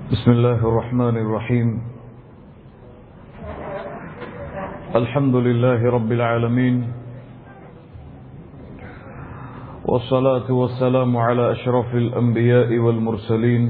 بسم الله الرحمن الرحيم الحمد لله رب العالمين والصلاة والسلام على أشرف الأنبياء والمرسلين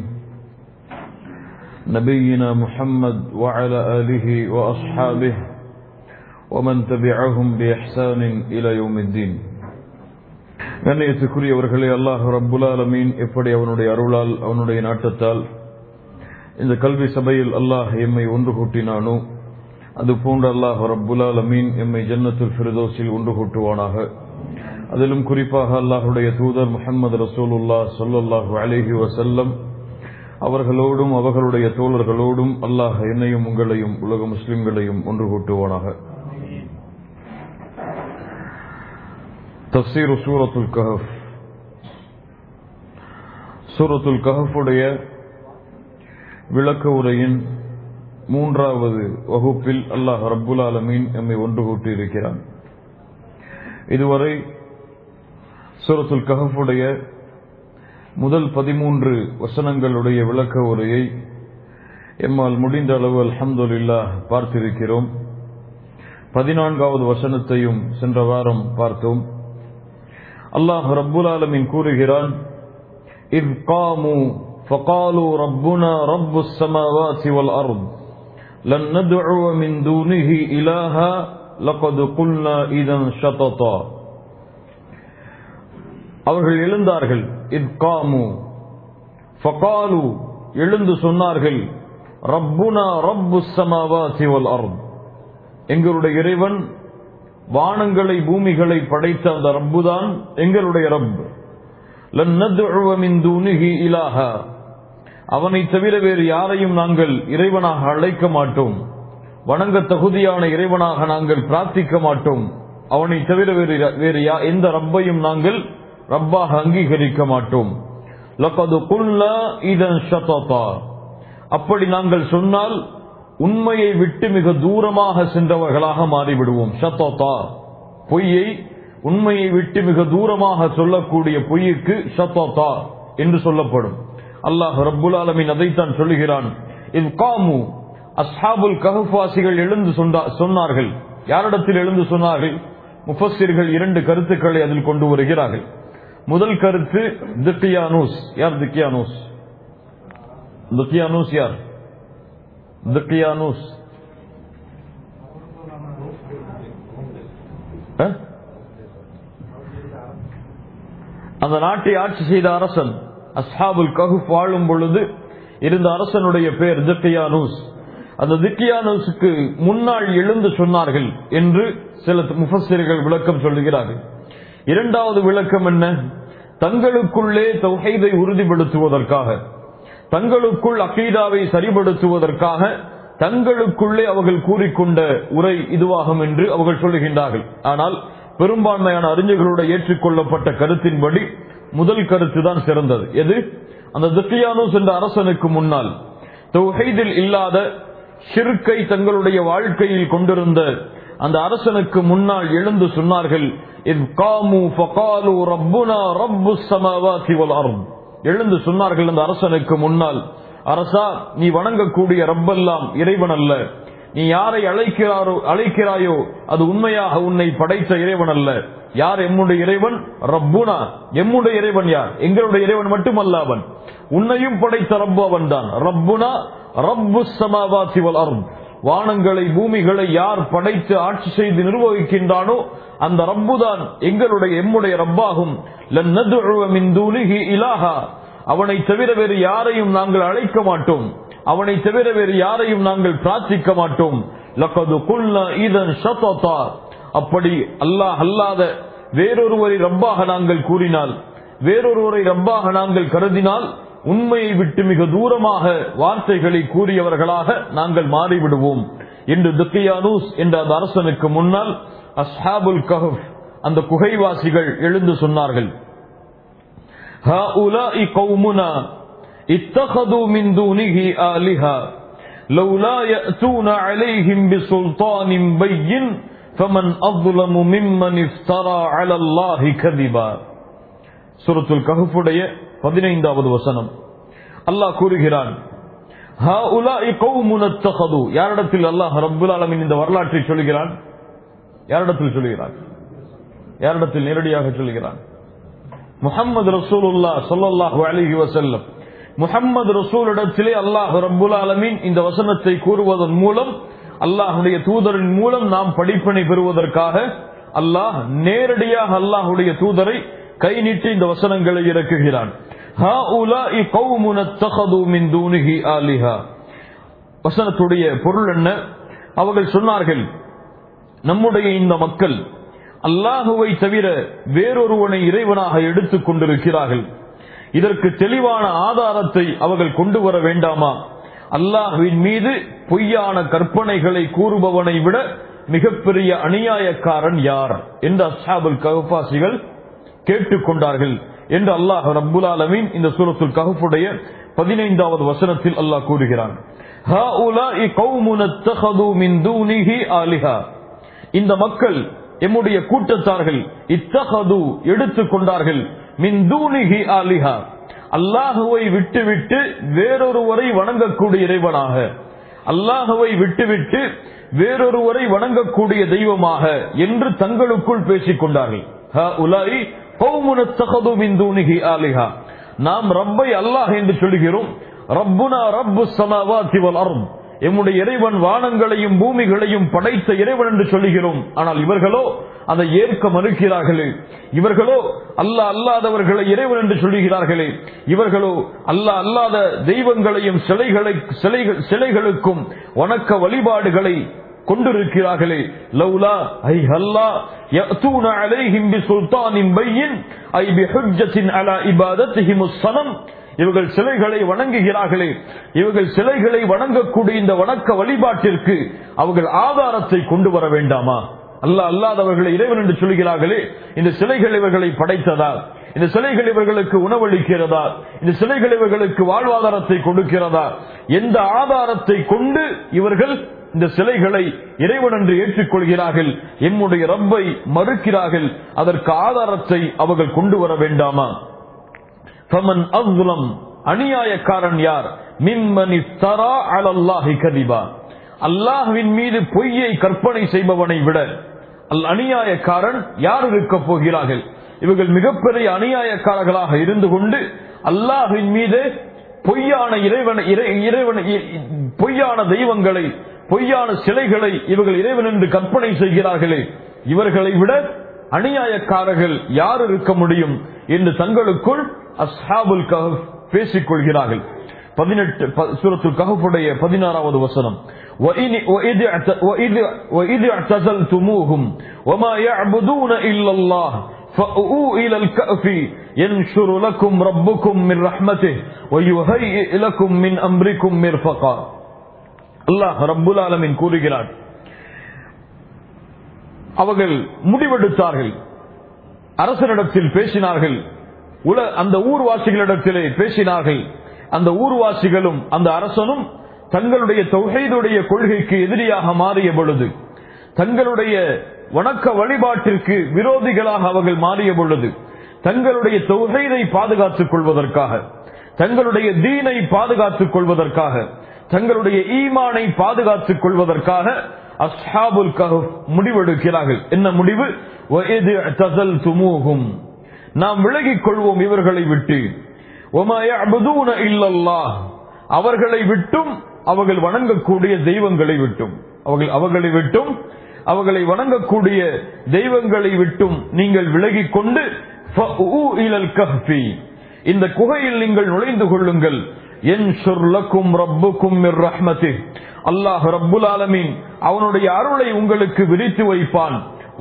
نبينا محمد وعلى آله وأصحابه ومن تبعهم بإحسان إلى يوم الدين கண்ணியத்துக்குரியவர்களே அல்லாஹ் ரப்புல் ஆலமீன் எப்படி அவனுடைய அருளால் அவனுடைய நாட்டத்தால் இந்த கல்வி சபையில் அல்லாஹ் எம்மை ஒன்று கூட்டினானோ அது போன்ற அல்லாஹ் ரப்புல் ஆலமீன் எம்மை ஜன்னத்துல் ஃபிரதோஸில் ஒன்று கூட்டுவானாக அதிலும் குறிப்பாக அல்லாஹுடைய தூதர் முஹம்மது ரசூலுல்லா சொல்லல்லாஹு அலிஹி வசல்லம் அவர்களோடும் அவர்களுடைய தோழர்களோடும் அல்லாஹ் என்னையும் உங்களையும் உலக முஸ்லிம்களையும் ஒன்று கூட்டுவானாக தப்சீரு சூரத்துல் கஹப் சூரத்துல் கஹஃபுடைய விளக்க உரையின் மூன்றாவது வகுப்பில் அல்லாஹ் ரப்புல் ஆலமீன் எம்மை ஒன்று கூட்டி இருக்கிறான் இதுவரை சூரத்துல் கஹஃபுடைய முதல் பதிமூன்று வசனங்களுடைய விளக்க உரையை எம்மால் முடிந்த அளவு அல்ஹம்துலில்லா பார்த்திருக்கிறோம் பதினான்காவது வசனத்தையும் சென்ற வாரம் பார்த்தோம் அல்லாஹ் ரப்புல் ஆலமின் கூறுகிறான் இவ் காமு فقالوا ربنا رب السماوات والأرض لن ندعو من دونه إلها لقد قلنا إذا شططا அவர்கள் எழுந்தார்கள் இத் காமு ஃபகாலு எழுந்து சொன்னார்கள் ரப்புனா ரப்பு சமாவாசி வல் அர்த் எங்களுடைய இறைவன் வானங்களை பூமிகளை படைத்த அந்த ரப்புதான் எங்களுடைய ரப் இலாக அவனை தவிர வேறு யாரையும் நாங்கள் இறைவனாக அழைக்க மாட்டோம் வணங்க தகுதியான இறைவனாக நாங்கள் பிரார்த்திக்க மாட்டோம் அவனை தவிர வேறு வேறு எந்த ரப்பையும் நாங்கள் ரப்பாக அங்கீகரிக்க மாட்டோம் அப்படி நாங்கள் சொன்னால் உண்மையை விட்டு மிக தூரமாக சென்றவர்களாக மாறிவிடுவோம் ஷத்தோதா பொய்யை உண்மையை விட்டு மிக தூரமாக சொல்லக்கூடிய பொய்யுக்கு ஷத்தோதா என்று சொல்லப்படும் அல்லாஹ் ரப்புல் ஆலமின் அதைத்தான் சொல்லுகிறான் இது காமு அஸ்ஹாபுல் கஹுவாசிகள் எழுந்து சொன்னார்கள் யாரிடத்தில் எழுந்து சொன்னார்கள் முஃபஸிர்கள் இரண்டு கருத்துக்களை அதில் கொண்டு வருகிறார்கள் முதல் கருத்து திக்கியானூஸ் யார் திக்கியானூஸ் திக்கியானூஸ் யார் திக்கியானூஸ் அந்த நாட்டை ஆட்சி செய்த அரசன் அஸ்ஹாபுல் கஹுப் வாழும் பொழுது இருந்த அரசனுடைய பெயர் திக்கியானூஸ் அந்த திக்கியானூஸுக்கு முன்னாள் எழுந்து சொன்னார்கள் என்று சில முஃபசிர்கள் விளக்கம் சொல்லுகிறார்கள் இரண்டாவது விளக்கம் என்ன தங்களுக்குள்ளே தொகைதை உறுதிப்படுத்துவதற்காக தங்களுக்குள் அகீதாவை சரிபடுத்துவதற்காக தங்களுக்குள்ளே அவர்கள் கூறிக்கொண்ட உரை இதுவாகும் என்று அவர்கள் சொல்லுகின்றார்கள் ஆனால் பெரும்பான்மையான அறிஞர்களோட ஏற்றுக்கொள்ளப்பட்ட கருத்தின்படி முதல் கருத்து தான் சிறந்தது எது அந்த திக்கியானூஸ் என்ற அரசனுக்கு முன்னால் தொகைதில் இல்லாத ஷிர்கை தங்களுடைய வாழ்க்கையில் கொண்டிருந்த அந்த அரசனுக்கு முன்னால் எழுந்து சொன்னார்கள் எழுந்து சொன்னார்கள் அந்த அரசனுக்கு முன்னால் அரசா நீ வணங்கக்கூடிய ரப்பெல்லாம் இறைவன் அல்ல நீ யாரை அழைக்கிறாரோ அழைக்கிறாயோ அது உண்மையாக உன்னை படைத்த இறைவன் அல்ல யார் எம்முடைய இறைவன் ரப்புனா எம்முடைய இறைவன் யார் எங்களுடைய இறைவன் மட்டுமல்ல அவன் உன்னையும் படைத்த ரப்பு அவன் தான் ரப்புனா ரப்பு சமாவாசி வளரும் வானங்களை பூமிகளை யார் படைத்து ஆட்சி செய்து நிர்வகிக்கின்றானோ அந்த ரப்புதான் எங்களுடைய எம்முடைய ரப்பாகும் இலாகா அவனை தவிர வேறு யாரையும் நாங்கள் அழைக்க மாட்டோம் அவனை தவிர வேறு யாரையும் நாங்கள் பிரார்த்திக்க மாட்டோம் அப்படி அல்லாஹ் அல்லாத வேறொருவரை ரப்பாக நாங்கள் கூறினால் வேறொருவரை ரப்பாக நாங்கள் கருதினால் உண்மையை விட்டு மிக தூரமாக வார்த்தைகளை கூறியவர்களாக நாங்கள் மாறிவிடுவோம் என்று துக்கியானூஸ் என்ற அந்த அரசனுக்கு முன்னால் அஸ்ஹாபுல் கஹப் அந்த குகைவாசிகள் எழுந்து சொன்னார்கள் اتخذوا من دونه آلهة لولا يأتون عليهم بسلطان بين فمن أظلم ممن افترى على الله كذبا சூரத்துல் கஹுடைய பதினைந்தாவது வசனம் அல்லாஹ் கூறுகிறான் ஹாஉலாஇ கௌமுன் அத்தகது யாரிடத்தில் அல்லாஹ் ரப்புல் ஆலமீன் இந்த வரலாற்றை சொல்கிறான் யாரிடத்தில் சொல்கிறான் யாரிடத்தில் நேரடியாக சொல்கிறான் முஹம்மது ரசூலுல்லா ஸல்லல்லாஹு அலைஹி வஸல்லம் முஹம்மது ரசூலிடத்திலே அல்லாஹ் ரப்புல் ஆலமீன் இந்த வசனத்தை கூறுவதன் மூலம் அல்லாஹுடைய தூதரின் மூலம் நாம் படிப்பினை பெறுவதற்காக அல்லாஹ் நேரடியாக அல்லாஹுடைய தூதரை கை நீட்டி இந்த வசனங்களை இறக்குகிறான் ஹாஉலாஇ கௌமுன் அத்தகது மின் தூனிஹி ஆலிஹா வசனத்துடைய பொருள் என்ன அவர்கள் சொன்னார்கள் நம்முடைய இந்த மக்கள் அல்லாஹுவை தவிர வேறொருவனை இறைவனாக எடுத்துக் கொண்டிருக்கிறார்கள் இதற்கு தெளிவான ஆதாரத்தை அவர்கள் கொண்டு வர வேண்டாமா அல்லாஹுவின் மீது பொய்யான கற்பனைகளை கூறுபவனை விட மிகப்பெரிய அநியாயக்காரன் யார் என்று அஸ்ஹாபுல் கஹபாசிகள் கேட்டுக்கொண்டார்கள் என்று அல்லாஹ் ரப்புல் ஆலமீன் இந்த சூரத்துல் கஹஃபுடைய பதினைந்தாவது வசனத்தில் அல்லாஹ் கூறுகிறான் ஹாஉலாஇ கௌமுன் அத்தகது மின் தூனிஹி ஆலிஹா இந்த மக்கள் எம்முடைய கூட்டத்தார்கள் இத்தகது எடுத்துக் கொண்டார்கள் மின் தூனிஹி ஆலிஹா அல்லாஹுவை விட்டுவிட்டு வேறொருவரை வணங்கக்கூடிய இறைவனாக அல்லாஹுவை விட்டுவிட்டு வேறொருவரை வணங்கக்கூடிய தெய்வமாக என்று தங்களுக்குள் பேசிக் கொண்டார்கள் ஹாஉலாஇ கௌமுன் அத்தகது மின் தூனிஹி ஆலிஹா நாம் ரப்பை அல்லாஹ் என்று சொல்கிறோம் ரப்புனா ரப்பு சமாவாத்தி வல் அர்த் எம்முடைய இறைவன் வானங்களையும் பூமிகளையும் படைத்த இறைவன் என்று சொல்லுகிறோம் ஆனால் இவர்களோ அதை ஏற்க மறுக்கிறார்களே இவர்களோ அல்லா அல்லாதவர்களை இறைவன் என்று சொல்லுகிறார்களே இவர்களோ அல்லா அல்லாத தெய்வங்களையும் சிலைகளை சிலைகள் சிலைகளுக்கும் வணக்க வழிபாடுகளை கொண்டிருக்கிறார்களே லவ்லா ஐ ஹல்லா يأتون عليهم بسلطان بين أي بحجة على إبادتهم الصنم இவர்கள் சிலைகளை வணங்குகிறார்களே இவர்கள் சிலைகளை வணங்கக்கூடிய இந்த வணக்க வழிபாட்டிற்கு அவர்கள் ஆதாரத்தை கொண்டு வர வேண்டாமா அல்ல அல்லாதவர்களை இறைவன் என்று சொல்கிறார்களே இந்த சிலைகள் இவர்களை படைத்ததா இந்த சிலைகள் இவர்களுக்கு உணவளிக்கிறதா இந்த சிலைகள் இவர்களுக்கு வாழ்வாதாரத்தை கொடுக்கிறதா எந்த ஆதாரத்தை கொண்டு இவர்கள் இந்த சிலைகளை இறைவன் என்று ஏற்றுக்கொள்கிறார்கள் எம்முடைய ரப்பை மறுக்கிறார்கள் அதற்கு ஆதாரத்தை அவர்கள் கொண்டு வர வேண்டாமா ஃபமன் அவ்லம் அநியாயக்காரன் யார் மிம்மனி தரா அலல்லாஹி கதிபா அல்லாஹ்வின் மீது பொய்யை கற்பனை செய்பவனை விட அல் அநியாயக்காரன் யார் இருக்க போகிறார்கள் இவர்கள் மிகப்பெரிய அநியாயக்காரர்களாக இருந்து கொண்டு அல்லாஹ்வின் மீது பொய்யான இறைவன் இறைவன் பொய்யான தெய்வங்களை பொய்யான சிலைகளை இவர்கள் இறைவன் என்று கற்பனை செய்கிறார்களே இவர்களை விட அநியாயக்காரர்கள் யார் இருக்க முடியும் என்று தங்களுக்குள் அஸ்ஹாபுல் கஹப் பேசிக் கொள்கிறார்கள் பதினெட்டு சூரத்துல் கஹப்புடைய பதினாறாவது வசனம் وَإِذِ اعْتَزَلْتُمُوهُمْ وَمَا يَعْبُدُونَ إِلَّا اللَّهَ فَأْوُوا إِلَى الْكَهْفِ يَنشُرُ لَكُمْ رَبُّكُمْ مِنْ رَحْمَتِهِ وَيُهَيِّئْ لَكُمْ مِنْ أَمْرِكُمْ مِرْفَقًا அல்லாஹ் ரப்புல் ஆலமீன் கூறுகிறார் அவர்கள் முடிவெடுத்தார்கள் அரசனிடத்தில் பேசினார்கள் உல அந்த ஊர்வாசிகளிடத்திலே பேசினார்கள் அந்த ஊர்வாசிகளும் அந்த அரசனும் தங்களுடைய தொகைதுடைய கொள்கைக்கு எதிரியாக மாறிய பொழுது தங்களுடைய வணக்க வழிபாட்டிற்கு விரோதிகளாக அவர்கள் மாறிய பொழுது தங்களுடைய தொகைதை பாதுகாத்துக் கொள்வதற்காக தங்களுடைய தீனை பாதுகாத்துக் கொள்வதற்காக தங்களுடைய ஈமானை பாதுகாத்துக் கொள்வதற்காக அஸ்ஹாபுல் கஹப் முடிவெடுக்கிறார்கள் என்ன முடிவு நாம் விலகிக் கொள்வோம் இவர்களை விட்டு அவர்களை விட்டும் அவர்கள் வணங்கக்கூடிய தெய்வங்களை விட்டும் அவர்கள் அவர்களை விட்டும் அவர்களை வணங்கக்கூடிய தெய்வங்களை விட்டும் நீங்கள் விலகிக் கொண்டு இந்த குகையில் நீங்கள் நுழைந்து கொள்ளுங்கள் என் சொர்லக்கும் ரப்புக்கும் அல்லாஹ் ரப்புல் ஆலமீன் அவனுடைய அருளை உங்களுக்கு விரித்து வைப்பான்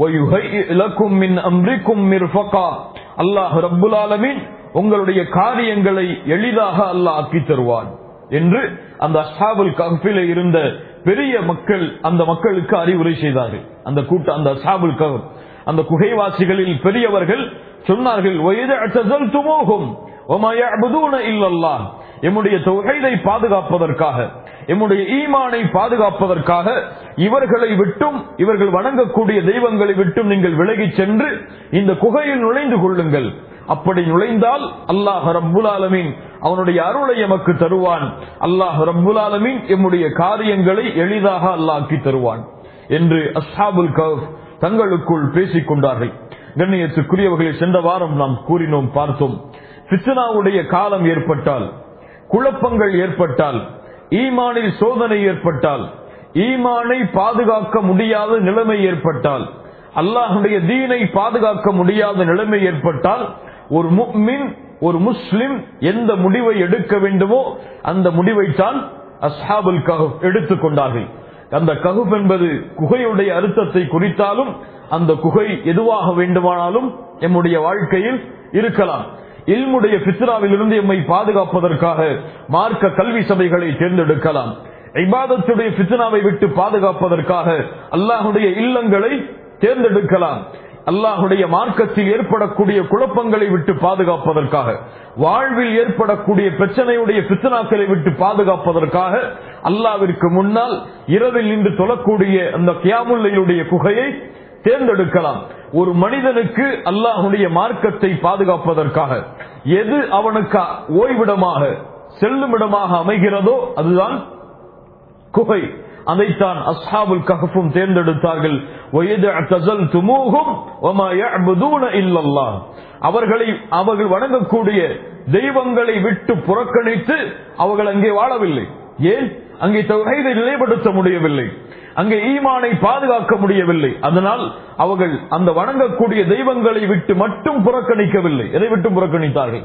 அல்லாஹ் ரப்புல் ஆலமீன் உங்களுடைய காரியங்களை எளிதாக அல்லாஹ் ஆக்கி தருவான் என்று அந்த அஸ்ஹாபுல் கஹ்பில இருந்த பெரிய மக்கள் அந்த மக்களுக்கு அறிவுரை செய்தார்கள் அந்த கூட்ட அந்த அஸ்ஹாபுல் கஹப் அந்த குகைவாசிகளில் பெரியவர்கள் சொன்னார்கள் எம்முடைய தொகைதை பாதுகாப்பதற்காக எம்முடைய ஈமானை பாதுகாப்பதற்காக இவர்களை விட்டும் இவர்கள் வணங்கக்கூடிய தெய்வங்களை விட்டும் நீங்கள் விலகிச் சென்று இந்த குகையில் நுழைந்து கொள்ளுங்கள் அப்படி நுழைந்தால் அல்லாஹ் ரப்புல் ஆலமீன் அவனுடைய அருளை எமக்கு தருவான் அல்லாஹ் ரப்புல் ஆலமீன் எம்முடைய காரியங்களை எளிதாக அல்லாக்கி தருவான் என்று அஸ்ஹாபுல் கஃப் தங்களுக்குள் பேசிக் கொண்டார்கள் கண்ணியத்துக்குரியவர்களை சென்ற வாரம் நாம் கூறினோம் பார்த்தோம் பித்னாவுடைய காலம் ஏற்பட்டால் குழப்பங்கள் ஏற்பட்டால் ஈமானில் சோதனை ஏற்பட்டால் ஈமானை பாதுகாக்க முடியாத நிலைமை ஏற்பட்டால் அல்லாஹுடைய தீனை பாதுகாக்க முடியாத நிலைமை ஏற்பட்டால் ஒரு முக்மின் ஒரு முஸ்லிம் எந்த முடிவை எடுக்க வேண்டுமோ அந்த முடிவைத்தான் அஸ்ஹாபுல் கஹப் எடுத்துக் கொண்டார்கள் அந்த கஹுப் என்பது குகையுடைய அர்த்தத்தை குறித்தாலும் அந்த குகை எதுவாக வேண்டுமானாலும் எம்முடைய வாழ்க்கையில் இருக்கலாம் இல்முடைய பித்ராவில் இருந்து எம்மை பாதுகாப்பதற்காக மார்க்க கல்வி சபைகளை தேர்ந்தெடுக்கலாம் இபாதத்துடைய பித்னாவை விட்டு பாதுகாப்பதற்காக அல்லாஹுடைய இல்லங்களை தேர்ந்தெடுக்கலாம் அல்லாஹுடைய மார்க்கத்தில் ஏற்படக்கூடிய குழப்பங்களை விட்டு பாதுகாப்பதற்காக வாழ்வில் ஏற்படக்கூடிய பிரச்சனையுடைய பித்தனாக்களை விட்டு பாதுகாப்பதற்காக அல்லாவிற்கு முன்னால் இரவில் நின்று தொழக்கூடிய அந்த கியாமுல்லையுடைய குகையை தேர்ந்தெடுக்கலாம் ஒரு மனிதனுக்கு அல்லாஹுடைய மார்க்கத்தை பாதுகாப்பதற்காக எது அவனுக்கு ஓய்விடமாக செல்லுமிடமாக அமைகிறதோ அதுதான் குகை அதைத்தான் அஸ்ஹாபுல் கஹஃபும் தேர்ந்தெடுத்தார்கள் அவர்களை அவர்கள் வணங்கக்கூடிய தெய்வங்களை விட்டு புறக்கணித்து அவர்கள் அங்கே வாழவில்லை ஏன் அங்கே தொகைதை நிலைப்படுத்த முடியவில்லை அங்கே ஈமானை பாதுகாக்க முடியவில்லை அதனால் அவர்கள் அந்த வணங்கக்கூடிய தெய்வங்களை விட்டு மட்டும் புறக்கணிக்கவில்லை எதை விட்டு புறக்கணித்தார்கள்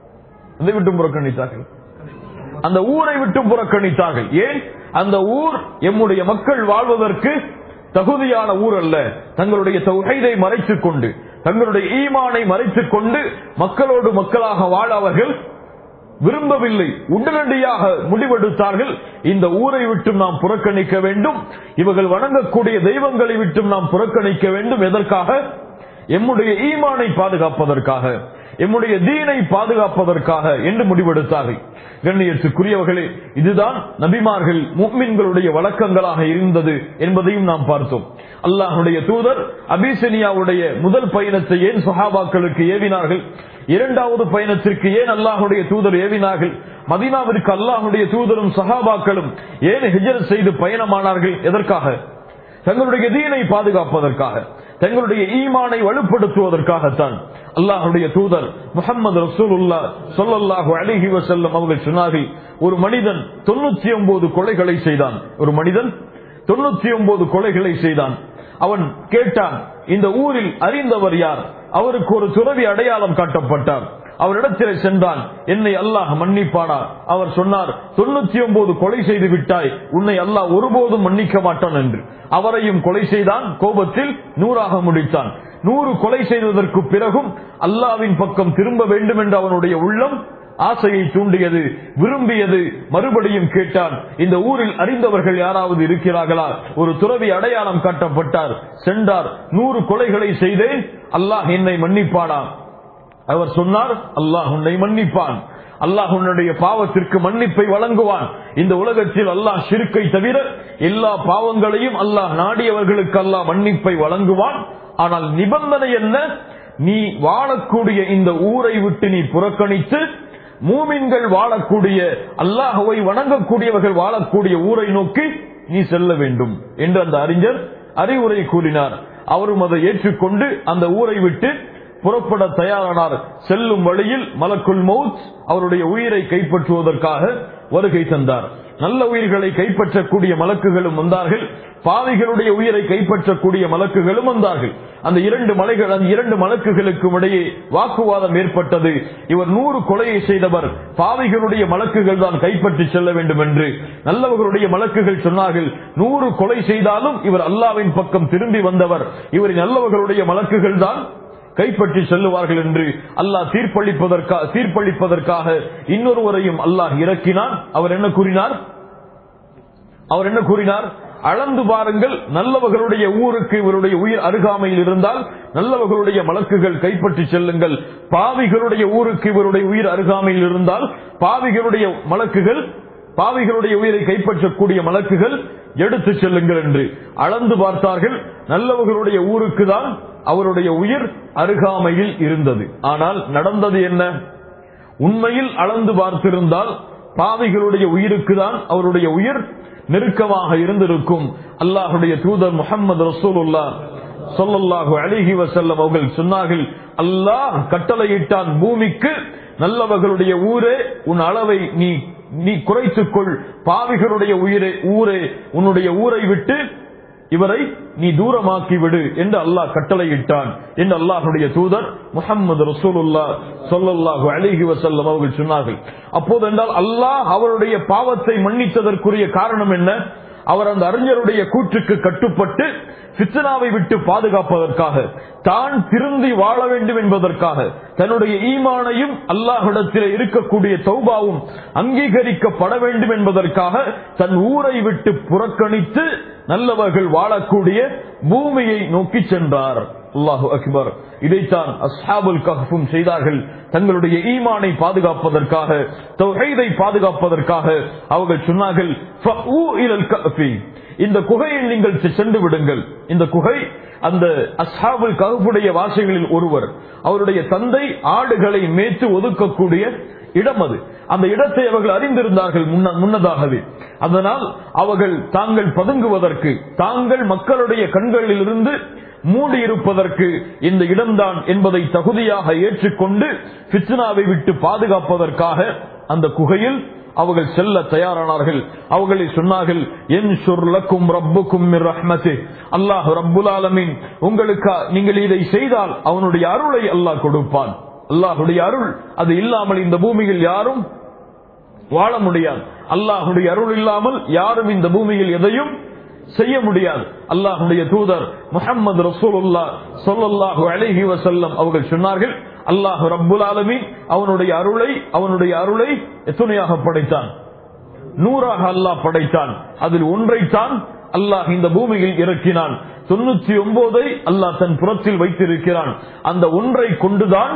எதை விட்டு புறக்கணித்தார்கள் அந்த ஊரை விட்டு புறக்கணித்தார்கள் ஏன் அந்த ஊர் எம்முடைய மக்கள் வாழ்வதற்கு தகுதியான ஊர் அல்ல தங்களுடைய தொகைதை மறைத்துக் கொண்டு தங்களுடைய ஈமானை மறைத்துக் கொண்டு மக்களோடு மக்களாக வாழ அவர்கள் விரும்பவில்லை உடனடியாக முடிவெடுத்தார்கள் இந்த ஊரை விட்டும் நாம் புறக்கணிக்க வேண்டும் இவர்கள் வணங்கக்கூடிய தெய்வங்களை விட்டும் நாம் புறக்கணிக்க வேண்டும் எதற்காக எம்முடைய ஈமானை பாதுகாப்பதற்காக எம்முடைய தீனை பாதுகாப்பதற்காக என்று முடிவெடுத்தார்கள் கண்ணியத்துக்குரியவர்களே இதுதான் நபிமார்கள் முக்மின்களுடைய வழக்கங்களாக இருந்தது என்பதையும் நாம் பார்த்தோம் அல்லாஹுடைய தூதர் அபிசனியாவுடைய முதல் பயணத்தை ஏன் சஹாபாக்களுக்கு ஏவினார்கள் இரண்டாவது பயணத்திற்கு ஏன் அல்லாஹுடைய தூதர் ஏவினார்கள் மதீனாவிற்கு அல்லாஹுடைய தூதரும் சஹாபாக்களும் ஏன் ஹிஜரத் செய்து பயணமானார்கள் எதற்காக தங்களுடைய தீனை பாதுகாப்பதற்காக தங்களுடைய ஈமானை வலுப்படுத்துவதற்காகத்தான் அல்லாஹுடைய தூதர் முகமது ரசூலுல்லா சொல்லல்லாஹு அலிஹி வசல்லம் அவர்கள் சொன்னார்கள் ஒரு மனிதன் தொண்ணூத்தி ஒன்பது கொலைகளை செய்தான் ஒரு மனிதன் தொண்ணூத்தி ஒன்பது கொலைகளை செய்தான் அவன் கேட்டான் இந்த ஊரில் அறிந்தவர் யார் அவருக்கு ஒரு துறவி அடையாளம் காட்டப்பட்டார் அவரிடத்தில் சென்றான் என்னை அல்லாஹ் மன்னிப்பானா அவர் சொன்னார் தொண்ணூத்தி ஒன்பது கொலை செய்து விட்டாய் உன்னை அல்லாஹ் ஒருபோதும் மன்னிக்க மாட்டான் என்று அவரையும் கொலை செய்தான் கோபத்தில் நூறாக முடித்தான் நூறு கொலை செய்ததற்கு பிறகும் அல்லாவின் பக்கம் திரும்ப வேண்டும் என்று அவனுடைய உள்ளம் ஆசையை தூண்டியது விரும்பியது மறுபடியும் கேட்டான் இந்த ஊரில் அறிந்தவர்கள் யாராவது இருக்கிறார்களா ஒரு துறவி அடையாளம் காட்டப்பட்டார் சென்றார் நூறு கொலைகளை செய்தேன் அல்லாஹ் என்னை மன்னிப்பானா அவர் சொன்னார் அல்லாஹ் உன்னை மன்னிப்பான் அல்லாஹ் உன்னுடைய பாவத்திற்கு மன்னிப்பை வழங்குவான் இந்த உலகத்தில் அல்லாஹ் சிறுக்கை தவிர எல்லா பாவங்களையும் அல்லாஹ் நாடியவர்களுக்கு அல்லாஹ் மன்னிப்பை வழங்குவான் ஆனால் நிபந்தனை என்ன நீ வாழக்கூடிய இந்த ஊரை விட்டு நீ புறக்கணித்து மூமின்கள் வாழக்கூடிய அல்லாஹுவை வணங்கக்கூடியவர்கள் வாழக்கூடிய ஊரை நோக்கி நீ செல்ல வேண்டும் என்று அந்த அறிஞர் அறிவுரை கூறினார் அவரும் அதை ஏற்றுக்கொண்டு அந்த ஊரை விட்டு புறப்பட தயாரானார் செல்லும் வழியில் மலக்குல் மவுத் அவருடைய உயிரை கைப்பற்றுவதற்காக வருகை தந்தார் நல்ல உயிர்களை கைப்பற்றக்கூடிய மலக்குகளும் வந்தார்கள் பாவிகளுடைய உயிரை கைப்பற்றக்கூடிய மலக்குகளும் வந்தார்கள் அந்த இரண்டு மலைகள் அந்த இரண்டு மலக்குகளுக்கும் இடையே வாக்குவாதம் ஏற்பட்டது இவர் நூறு கொலையை செய்தவர் பாவிகளுடைய மலக்குகள் தான் கைப்பற்றி செல்ல வேண்டும் என்று நல்லவர்களுடைய மலக்குகள் சொன்னார்கள் நூறு கொலை செய்தாலும் இவர் அல்லாவின் பக்கம் திரும்பி வந்தவர் இவரை நல்லவர்களுடைய மலக்குகள் தான் கைப்பற்றி செல்லுவார்கள் என்று அல்லாஹ் தீர்ப்பளிப்பதற்காக தீர்ப்பளிப்பதற்காக இன்னொருவரையும் அல்லாஹ் இறக்கினான் அவர் என்ன கூறினார் அவர் என்ன கூறினார் அளந்து பாருங்கள் நல்லவர்களுடைய ஊருக்கு இவருடைய உயிர் அருகாமையில் இருந்தால் நல்லவர்களுடைய மலக்குகள் கைப்பற்றி செல்லுங்கள் பாவிகளுடைய ஊருக்கு இவருடைய உயிர் அருகாமையில் இருந்தால் பாவிகளுடைய மலக்குகள் பாவிகளுடைய உயிரை கைப்பற்றக்கூடிய மலக்குகள் எடுத்து செல்லுங்கள் என்று அளந்து பார்த்தார்கள் நல்லவர்களுடைய ஊருக்கு தான் அவருடைய உயிர் அருகாமையில் இருந்தது ஆனால் நடந்தது என்ன உண்மையில் அளந்து பார்த்திருந்தால் பாவிகளுடைய உயிருக்கு தான் அவருடைய உயிர் நெருக்கமாக இருந்திருக்கும் அல்லாஹுடைய தூதர் முகமது ரசூலுல்லா சொல்லல்லாஹு அலிஹி வசல்லம் அவர்கள் சொன்னார்கள் அல்லாஹ் கட்டளையிட்டான் பூமிக்கு நல்லவர்களுடைய ஊரே உன் அளவை நீ நீ குறைத்துக்கொள் பாவிகளுடைய உயிரை ஊரே உன்னுடைய ஊரை விட்டு இவரை நீ தூரமாக்கி விடு என்று அல்லாஹ் கட்டளையிட்டான் என்று அல்லாஹுடைய தூதர் முகமது ரசூலுல்லா சொல்லல்லாஹு அலிஹி வசல்லம் அவர்கள் சொன்னார்கள் அப்போது என்றால் அல்லாஹ் அவருடைய பாவத்தை மன்னித்ததற்குரிய காரணம் என்ன அவர் அந்த அறிஞருடைய கூற்றுக்கு கட்டுப்பட்டு பித்தனாவை விட்டு பாதுகாப்பதற்காக தான் திருந்தி வாழ வேண்டும் என்பதற்காக தன்னுடைய ஈமானையும் அல்லாஹிடத்தில் இருக்கக்கூடிய தௌபாவும் அங்கீகரிக்கப்பட வேண்டும் என்பதற்காக தன் ஊரை விட்டு புறக்கணித்து நல்லவர்கள் வாழக்கூடிய பூமியை நோக்கி சென்றார் அல்லாஹு அக்பர் இதைத்தான் அஸ்ஹாபுல் கஹ்ஃபும் செய்தார்கள் தங்களுடைய ஈமானை பாதுகாப்பதற்காக தௌஹீதை பாதுகாப்பதற்காக அவர்கள் சொன்னார்கள் ஃபஉ இலல் கஃபி இந்த குகையில் நீங்கள் சென்று விடுங்கள் இந்த குகை அந்த அஸ்ஹாபுல் கஹ்ஃபுடைய வாசிகளில் ஒருவர் அவருடைய தந்தை ஆடுகளை மேய்த்து ஒதுக்கக்கூடிய இடம் அது அந்த இடத்தை அவர்கள் அறிந்திருந்தார்கள் முன்னதாகவே அதனால் அவர்கள் தாங்கள் பதுங்குவதற்கு தாங்கள் மக்களுடைய கண்களில் இருந்து மூடி இருப்பதற்கு இந்த இடம்தான் என்பதை தகுதியாக ஏற்றுக்கொண்டு பித்னாவை விட்டு பாதுகாப்பதற்காக அந்த குகையில் அவர்கள் செல்ல தயாரானார்கள் அவர்களை சொன்னார்கள் என் சொர்லக்கும் ரப்புக்கும் ரஹ்மத்து அல்லாஹ் ரப்புல் ஆலமின் உங்களுக்கு நீங்கள் இதை செய்தால் அவனுடைய அருளை அல்லாஹ் கொடுப்பான் அல்லாஹுடைய அருள் அது இல்லாமல் இந்த பூமியில் யாரும் வாழ முடியாது அல்லாஹுடைய அருள் இல்லாமல் யாரும் இந்த பூமியில் எதையும் செய்ய முடியாது அல்லாஹுடைய தூதர் முகமது ரசூலுல்லா சொல்லல்லாஹு அழகி வசல்லம் அவர்கள் சொன்னார்கள் அல்லாஹு ரப்புல் ஆலமி அவனுடைய அருளை அவனுடைய அருளை எத்தனையாக படைத்தான் நூறாக அல்லாஹ் படைத்தான் அதில் ஒன்றைத்தான் அல்லாஹ் இந்த பூமியில் இறக்கினான் தொண்ணூத்தி ஒன்பதை அல்லாஹ் தன் புறத்தில் வைத்திருக்கிறான் அந்த ஒன்றை கொண்டுதான்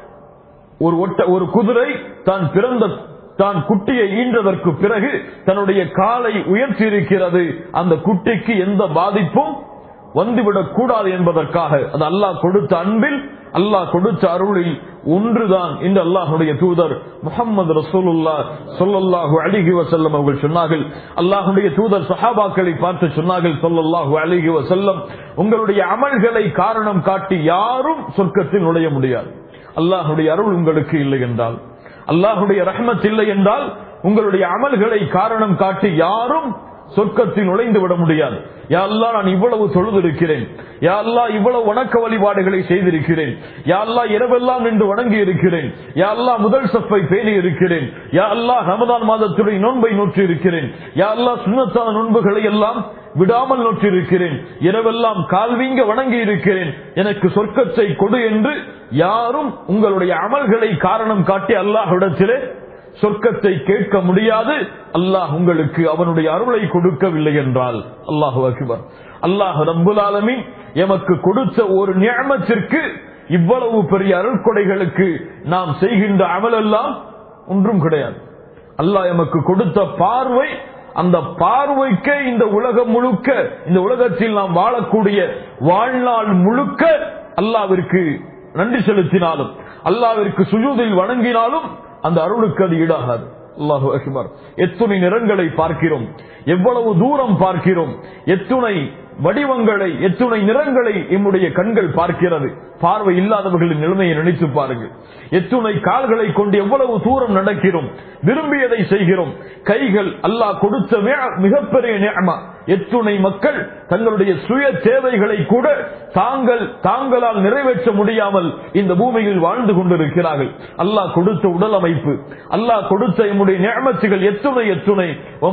ஒரு ஒட்ட ஒரு குதிரை தான் பிறந்த தான் குட்டியை ஈன்றதற்கு பிறகு தன்னுடைய காலை உயர்த்தி இருக்கிறது அந்த குட்டிக்கு எந்த பாதிப்பும் வந்துவிடக் கூடாது என்பதற்காக அது அல்லாஹ் கொடுத்த அன்பில் அல்லாஹ் கொடுத்த அருளில் ஒன்றுதான் இந்த அல்லாஹுடைய தூதர் முகமது ரசூலுல்லா சொல்லல்லாஹு அலிஹி வசல்லம் அவர்கள் சொன்னார்கள் அல்லாஹுடைய தூதர் சஹாபாக்களை பார்த்து சொன்னார்கள் சொல்லல்லாஹு அலிஹி வசல்லம் உங்களுடைய அமல்களை காரணம் காட்டி யாரும் சொர்க்கத்தில் நுழைய முடியாது அல்லாஹுடைய அருள் உங்களுக்கு இல்லை என்றால் அல்லாஹுடைய ரஹ்மத் இல்லை என்றால் உங்களுடைய அமல்களை காரணம் காட்டி யாரும் சொர்க்கத்தில் நுழைந்து விட முடியாது யா அல்லா நான் இவ்வளவு தொழுதிருக்கிறேன் யா அல்லா இவ்வளவு வணக்க வழிபாடுகளை செய்திருக்கிறேன் யா அல்லா இரவெல்லாம் நின்று வணங்கி இருக்கிறேன் யா அல்லா முதல் சப்பை பேணி இருக்கிறேன் யா அல்லா ரமதான் மாதத்துடைய நோன்பை நோற்றி இருக்கிறேன் யா அல்லா சுண்ணத்தான நோன்புகளை எல்லாம் விடாமல் நோற்றிருக்கிறேன் இரவெல்லாம் கால்வீங்க வணங்கி இருக்கிறேன் எனக்கு சொர்க்கத்தை கொடு என்று யாரும் உங்களுடைய அமல்களை காரணம் காட்டி அல்லாஹ்விடத்திலே சொர்க்கத்தை கேட்க முடியாது அல்லாஹ் உங்களுக்கு அவனுடைய அருளை கொடுக்கவில்லை என்றால் அல்லாஹு அக்பர் அல்லாஹ் ரப்புல் ஆலமீன் எமக்கு கொடுத்த ஒரு நியமத்திற்கு இவ்வளவு பெரிய அருள்கொடைகளுக்கு நாம் செய்கின்ற அமலெல்லாம் ஒன்றும் கிடையாது அல்லாஹ் எமக்கு கொடுத்த பார்வை அந்த பார்வைக்கே இந்த உலகம் முழுக்க இந்த உலகத்தில் நாம் வாழக்கூடிய வாழ்நாள் முழுக்க அல்லாவிற்கு நன்றி செலுத்தினாலும் அல்லாவிற்கு சுஜூதில் வணங்கினாலும் அந்த அருளுக்கு அது ஈடாகாது அல்லாஹு அக்பர் எத்துணை நிறங்களை பார்க்கிறோம் எவ்வளவு தூரம் பார்க்கிறோம் எத்துணை வடிவங்களை எத்துணை நிறங்களை எம்முடைய கண்கள் பார்க்கிறது பார்வை இல்லாதவர்களின் நிலைமையை நினைத்து பாருங்கள் எத்துணை கால்களை கொண்டு எவ்வளவு தூரம் நடக்கிறோம் விரும்பியதை செய்கிறோம் கைகள் அல்லாஹ் கொடுத்த மிகப்பெரிய நியமா எத்துணை மக்கள் தங்களுடைய சுய தேவைகளை கூட தாங்கள் தாங்களால் நிறைவேற்ற முடியாமல் இந்த பூமியில் வாழ்ந்து கொண்டிருக்கிறார்கள் அல்லாஹ் கொடுத்த உடல் அமைப்பு அல்லாஹ் கொடுத்த எம்முடைய நியமத்துகள் எத்துணை எத்துணை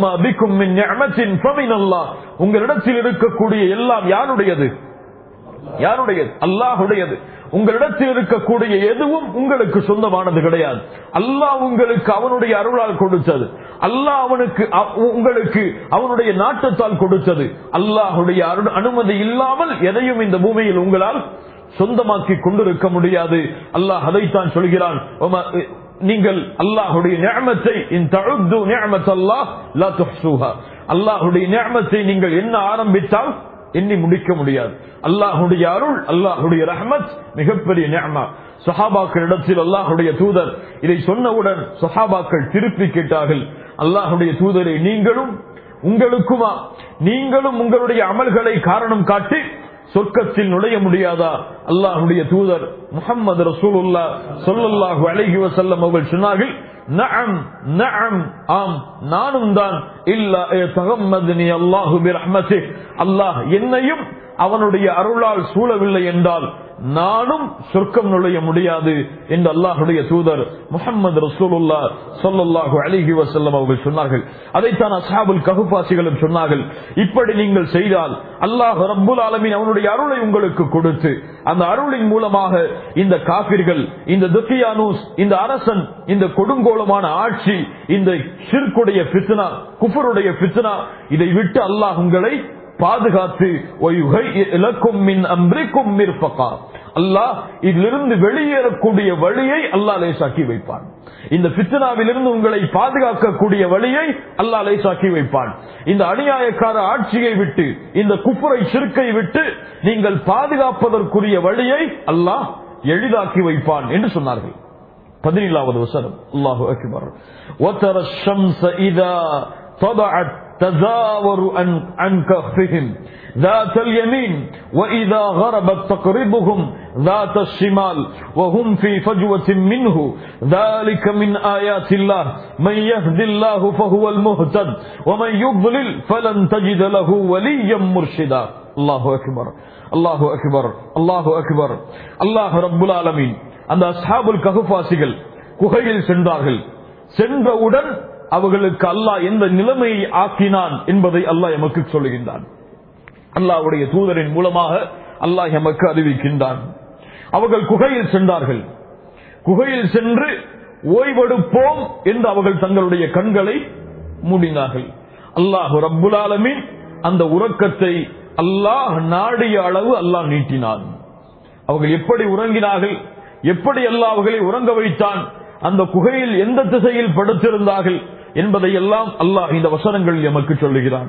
உங்களிடத்தில் இருக்கக்கூடிய எல்லாம் யாருடையது யாருடையது அல்லாஹுடையது உங்களிடத்தில் இருக்கக்கூடிய எதுவும் உங்களுக்கு சொந்தமானது கிடையாது அல்லாஹ் உங்களுக்கு அவனுடைய அருளால் கொடுத்தது அல்லாஹ் அவனுக்கு உங்களுக்கு அவனுடைய நாட்டத்தால் கொடுத்தது அல்லாஹுடைய அனுமதி இல்லாமல் எதையும் இந்த பூமியில் உங்களால் சொந்தமாக்கி கொண்டிருக்க முடியாது அல்லாஹ் அதைத்தான் சொல்கிறான் நீங்கள் அல்லாஹுடைய நியமத்தை அல்லாஹ் அல்லாஹுடைய நியமத்தை நீங்கள் என்ன ஆரம்பித்தால் எண்ணி முடிக்க முடியாது அல்லாஹுடைய அருள் அல்லாஹுடைய ரஹமத் மிகப்பெரிய நியமா சஹாபாக்களிடத்தில் அல்லாஹுடைய தூதர் இதை சொன்னவுடன் சஹாபாக்கள் திருப்பி கேட்டார்கள் அல்லாஹுடைய தூதரை நீங்களும் உங்களுக்குமா நீங்களும் உங்களுடைய அமல்களை காரணம் காட்டி சொர்க்கத்தில் நுழைய முடியாதா அல்லாஹுடைய தூதர் முகமது ரசூலுல்லா சொல்லல்லாஹு அலைஹி வஸல்லம் அவர்கள் சொன்னார்கள் நஅம் நஅம் ஆம் நானும் தான் இல்லா தகம்மதுனி அல்லாஹு பிரஹ்மதி அல்லாஹ் என்னையும் அவனுடைய அருளால் சூழவில்லை என்றால் நானும் சொர்க்கம் நுழைய முடியாது என்று அல்லாஹுடைய தூதர் முகமது ரசூலுல்லா சொல்லல்லாஹு அலிஹி வசல்லம் அவர்கள் சொன்னார்கள் அதைத்தான் அசாபுல் ககுபாசிகளும் சொன்னார்கள் இப்படி நீங்கள் செய்தால் அல்லாஹ் ரப்புல் ஆலமின் அவனுடைய அருளை உங்களுக்கு கொடுத்து அந்த அருளின் மூலமாக இந்த காபிர்கள் இந்த துக்கியானூஸ் இந்த அரசன் இந்த கொடுங்கோலமான ஆட்சி இந்த ஷிர்குடைய பித்னா குஃபருடைய பித்னா இதை விட்டு அல்லாஹ் உங்களை பாதுகாத்து அல்லாஹ் இதிலிருந்து வெளியேறக்கூடிய வழியை அல்லாஹ் லேசாக்கி வைப்பான் இந்த பித்தனாவிலிருந்து உங்களை பாதுகாக்கக்கூடிய வழியை அல்லாஹ் லேசாக்கி வைப்பான் இந்த அநியாயக்கார ஆட்சியை விட்டு இந்த குப்புரை சிறுக்கை விட்டு நீங்கள் பாதுகாப்பதற்குரிய வழியை அல்லாஹ் எளிதாக்கி வைப்பான் என்று சொன்னார்கள் பதினேழாவது வசனம் அல்லாஹு அக்பர் وترى الشمس إذا طلعت تزاور عن, عن كهفهم ذات اليمين وإذا غربت تقربهم ذات الشمال وهم في فجوة منه ذلك من آيات الله من يهد الله فهو المهتد ومن يضلل فلن تجد له وليا مرشدا الله أكبر الله أكبر الله أكبر الله رب العالمين அந்த அஸ்ஹாபுல் கஹுபாசிகள் குகையில் சென்றார்கள் சென்றவுடன் அவர்களுக்கு அல்லாஹ் எந்த நிலைமையை ஆக்கினான் என்பதை அல்லாஹ் எமக்கு சொல்லுகின்றான் அல்லாஹ்வுடைய தூதரின் மூலமாக அல்லாஹ் எமக்கு அறிவிக்கின்றான் அவர்கள் குகையில் சென்றார்கள் குகையில் சென்று ஓய்வெடுப்போம் என்று அவர்கள் தங்களுடைய கண்களை மூடினார்கள் அல்லாஹ் ரப்புல் ஆலமீன் அந்த உறக்கத்தை அல்லாஹ் நாடிய அளவு அல்லாஹ் நீட்டினான் அவர்கள் எப்படி உறங்கினார்கள் எப்படி அல்லாஹ் அவர்களை உறங்க வைத்தான் அந்த குகையில் எந்த திசையில் படுத்திருந்தார்கள் என்பதை எல்லாம் அல்லாஹ் இந்த வசனங்கள் எமக்கு சொல்லுகிறான்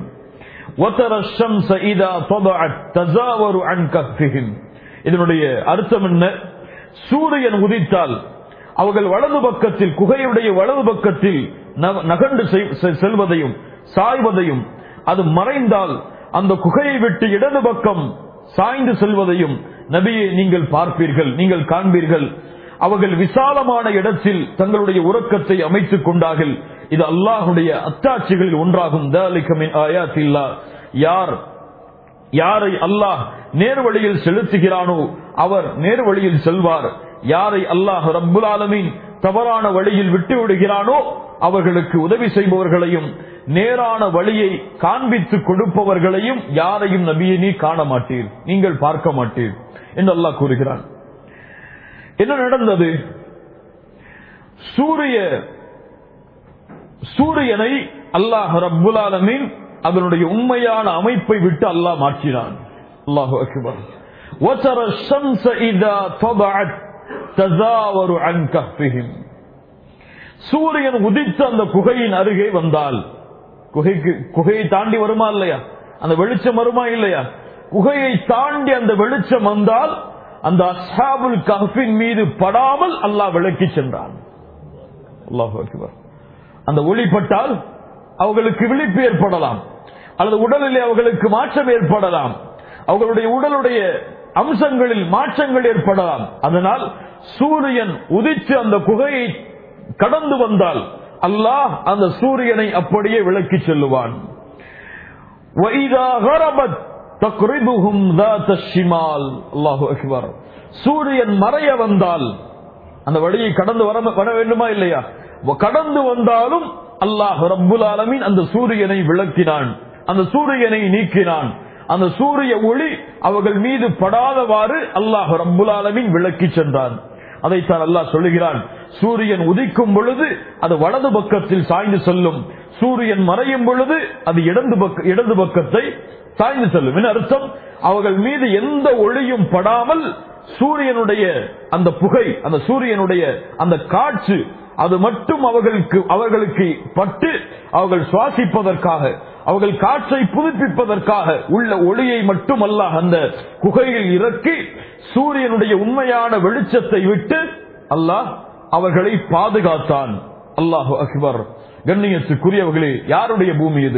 இதனுடைய அர்த்தம் என்ன சூரியன் உதித்தால் அவர்கள் வலது பக்கத்தில் குகையுடைய வலது பக்கத்தில் நகண்டு செல்வதையும் சாய்வதையும் அது மறைந்தால் அந்த குகையை விட்டு இடது பக்கம் சாய்ந்து செல்வதையும் நபியை நீங்கள் பார்ப்பீர்கள் நீங்கள் காண்பீர்கள் அவர்கள் விசாலமான இடத்தில் தங்களுடைய உறக்கத்தை அமைத்துக் கொண்டார்கள் இது அல்லாஹுடைய அத்தாட்சிகளில் ஒன்றாகும் யார் யாரை அல்லாஹ் நேர்வழியில் செலுத்துகிறானோ அவர் நேர்வழியில் செல்வார் யாரை அல்லாஹ் ரப்புல் ஆலமீன் தவறான வழியில் விட்டு விடுகிறானோ அவர்களுக்கு உதவி செய்பவர்களையும் நேரான வழியை காண்பித்து கொடுப்பவர்களையும் யாரையும் நபியை நீ காண மாட்டீர் நீங்கள் பார்க்க மாட்டீர் என்று அல்லாஹ் கூறுகிறான் என்ன நடந்தது சூரிய சூரியனை அல்லாஹ் ரப்புல் ஆலமீன் அதனுடைய உண்மையான அமைப்பை விட்டு அல்லாஹ் மாற்றினான் அல்லாஹு அக்பர் وترى الشمس إذا طلعت تزاور عن كهفهم சூரியன் உதித்த அந்த குகையின் அருகே வந்தால் குகைக்கு குகையை தாண்டி வருமா இல்லையா அந்த வெளிச்சம் வருமா இல்லையா குகையை தாண்டி அந்த வெளிச்சம் வந்தால் அந்த அஸ்ஹாபுல் கஹ்பின் மீது படாமல் அல்லாஹ் விளக்கி சென்றான் அல்லாஹு அக்பர் அந்த ஒளிப்பட்டால் அவர்களுக்கு விழிப்பு ஏற்படலாம் அல்லது உடலிலே அவர்களுக்கு மாற்றம் ஏற்படலாம் அவர்களுடைய உடலுடைய அம்சங்களில் மாற்றங்கள் ஏற்படலாம் அதனால் சூரியன் உதித்து அந்த குகையை கடந்து வந்தால் அல்லாஹ் அந்த சூரியனை அப்படியே விளக்கி செல்லுவான் சூரியன் மறைய வந்தால் அந்த வழியை கடந்து வர வர வேண்டுமா இல்லையா கடந்து வந்தாலும் அல்லாஹ் ரப்புல் ஆலமீன் அந்த சூரியனை விளக்கினான் அந்த சூரியனை நீக்கினான் அந்த சூரிய ஒளி அவர்கள் மீது படாதவாறு அல்லாஹ் ரப்புல் ஆலமீன் விளக்கி சென்றான் அதைத்தான் அல்லாஹ் சொல்லுகிறான் சூரியன் உதிக்கும் பொழுது அது வலது பக்கத்தில் சாய்ந்து செல்லும் சூரியன் மறையும் பொழுது அது இடது பக்க இடது பக்கத்தை சாய்ந்து செல்லும் என்ன அர்த்தம் அவர்கள் மீது எந்த ஒளியும் படாமல் சூரியனுடைய அந்த புகை அந்த சூரியனுடைய அந்த காற்று அது மட்டும் அவர்களுக்கு அவர்களுக்கு பட்டு அவர்கள் சுவாசிப்பதற்காக அவர்கள் காற்றை புதுப்பிப்பதற்காக உள்ள ஒளியை மட்டுமல்ல அந்த குகையில் இறக்கி சூரியனுடைய உண்மையான வெளிச்சத்தை விட்டு அல்லாஹ் அவர்களை பாதுகாத்தான் அல்லாஹு அக்பர் கண்ணியத்துக்குரியவர்களே யாருடைய பூமி இது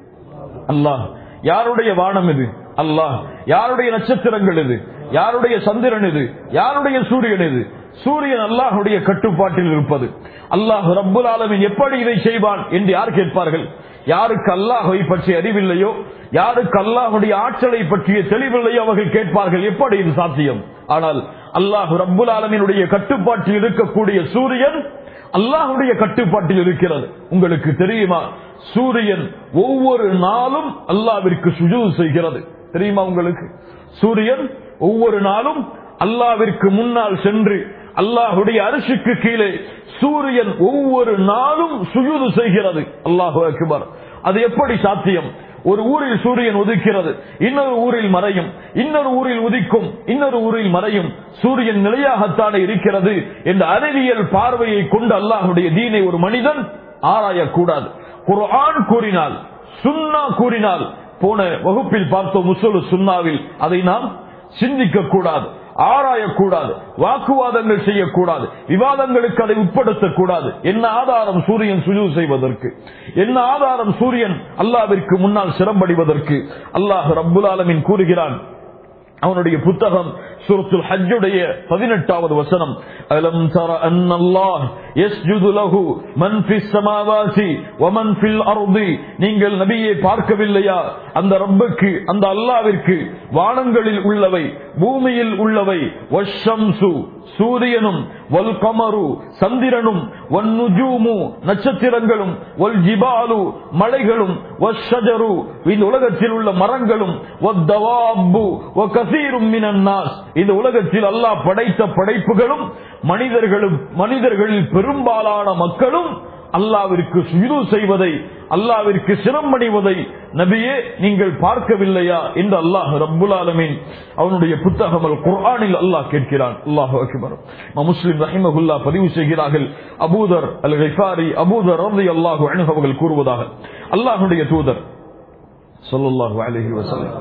அல்லாஹ் யாருடைய வானம் இது அல்லாஹ் யாருடைய நட்சத்திரங்கள் இது யாருடைய சந்திரன் இது யாருடைய சூரியன் இது சூரியன் அல்லாஹுடைய கட்டுப்பாட்டில் இருப்பது அல்லாஹ் ரப்புல் ஆலமின் எப்படி இதை செய்வான் என்று யார் கேட்பார்கள் யாருக்கு அல்லாஹை பற்றி அறிவில்லையோ யாருக்கு அல்லாஹுடைய ஆற்றலை பற்றிய தெளிவில்லையோ அவர்கள் கேட்பார்கள் எப்படி இது சாத்தியம் ஆனால் அல்லாஹ் ரப்புல் ஆலமினுடைய கட்டுப்பாட்டில் இருக்கக்கூடிய சூரியன் அல்லாஹுடைய கட்டுப்பாட்டில் இருக்கிறது உங்களுக்கு தெரியுமா சூரியன் ஒவ்வொரு நாளும் அல்லாவிற்கு சுஜூ செய்கிறது தெரியுமா உங்களுக்கு சூரியன் ஒவ்வொரு நாளும் அல்லாவிற்கு முன்னால் சென்று அல்லாஹுடைய அரிசிக்கு கீழே சூரியன் ஒவ்வொரு நாளும் சுயூது செய்கிறது அல்லாஹு அக்பர் அது எப்படி சாத்தியம் ஒரு ஊரில் சூரியன் உதிக்கிறது இன்னொரு ஊரில் மறையும் இன்னொரு ஊரில் உதிக்கும் இன்னொரு ஊரில் மறையும் சூரியன் நிலையாகத்தானே இருக்கிறது என்ற அறிவியல் பார்வையை கொண்டு அல்லாஹுடைய தீனை ஒரு மனிதன் ஆராயக்கூடாது குர்ஆன் கூறினால் சுன்னா கூறினால் போன வகுப்பில் பார்த்தோம் முசலு சுன்னாவில் அதை நாம் சிந்திக்க கூடாது ஆராயக்கூடாது வாக்குவாதங்கள் செய்யக்கூடாது விவாதங்களுக்கு அதை உட்படுத்தக்கூடாது என்ன ஆதாரம் சூரியன் சுஜு செய்வதற்கு என்ன ஆதாரம் சூரியன் அல்லாவிற்கு முன்னால் சிரம்படிவதற்கு அல்லாஹ் ரப்புல் ஆலமின் கூறுகிறான் அவனுடைய புத்தகம் சூரத்துல் ஹஜ்ஜுடைய பதினெட்டாவது வசனம் அலம் தர அன்னல்லாஹ் யஸ்ஜுது லஹு மன் ஃபிஸ் ஸமாவாதி வ மன் ஃபில் அர்தி நீங்கள் நபியை பார்க்கவில்லையா அந்த ரப்புக்கு அந்த அல்லாவிற்கு வானங்களில் உள்ளவை பூமியில் உள்ளவை வஷம்சு சூரியனும் வல் கமரு சந்திரனும் வன்னுஜூமு நட்சத்திரங்களும் வல் ஜிபாலு மலைகளும் வஷஜரு இந்த உலகத்தில் உள்ள மரங்களும் வத்தவாப்பு வகசீரும் மினன் நாஸ் இந்த உலகத்தில் அல்லாஹ் படைத்த படைப்புகளும் மனிதர்களும் மனிதர்களில் பெரும்பாலான மக்களும் அல்லாவிற்கு சுயுது செய்வதை அல்லாவிற்கு சிரமணிவதை நபியே நீங்கள் பார்க்கவில்லையா என்று அல்லாஹ் ரப்புல் ஆலமீன் அவனுடைய புத்தகம் அல் குர்ஆனில் அல்லாஹ் கேட்கிறான் அல்லாஹ் அக்பர் முஸ்லிம் ரஹிமகுல்லா பதிவு செய்கிறார்கள் அபூதர் அல் கைஃபாரி அபூதர் ரதி அல்லாஹு அவர்கள் கூறுவதாக அல்லாஹுடைய தூதர் சொல்லல்லாஹு அலைஹி வஸல்லம்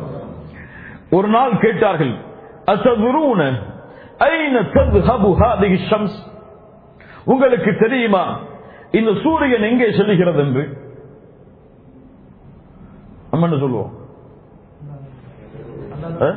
ஒரு நாள் கேட்டார்கள் அசதுரூன ஐன தذهب هذه الشمس உங்களுக்கு தெரியுமா இந்த சூரியன் எங்கே செல்லுகிறது என்று நம்ம என்ன சொல்லுவோம் அஹ்?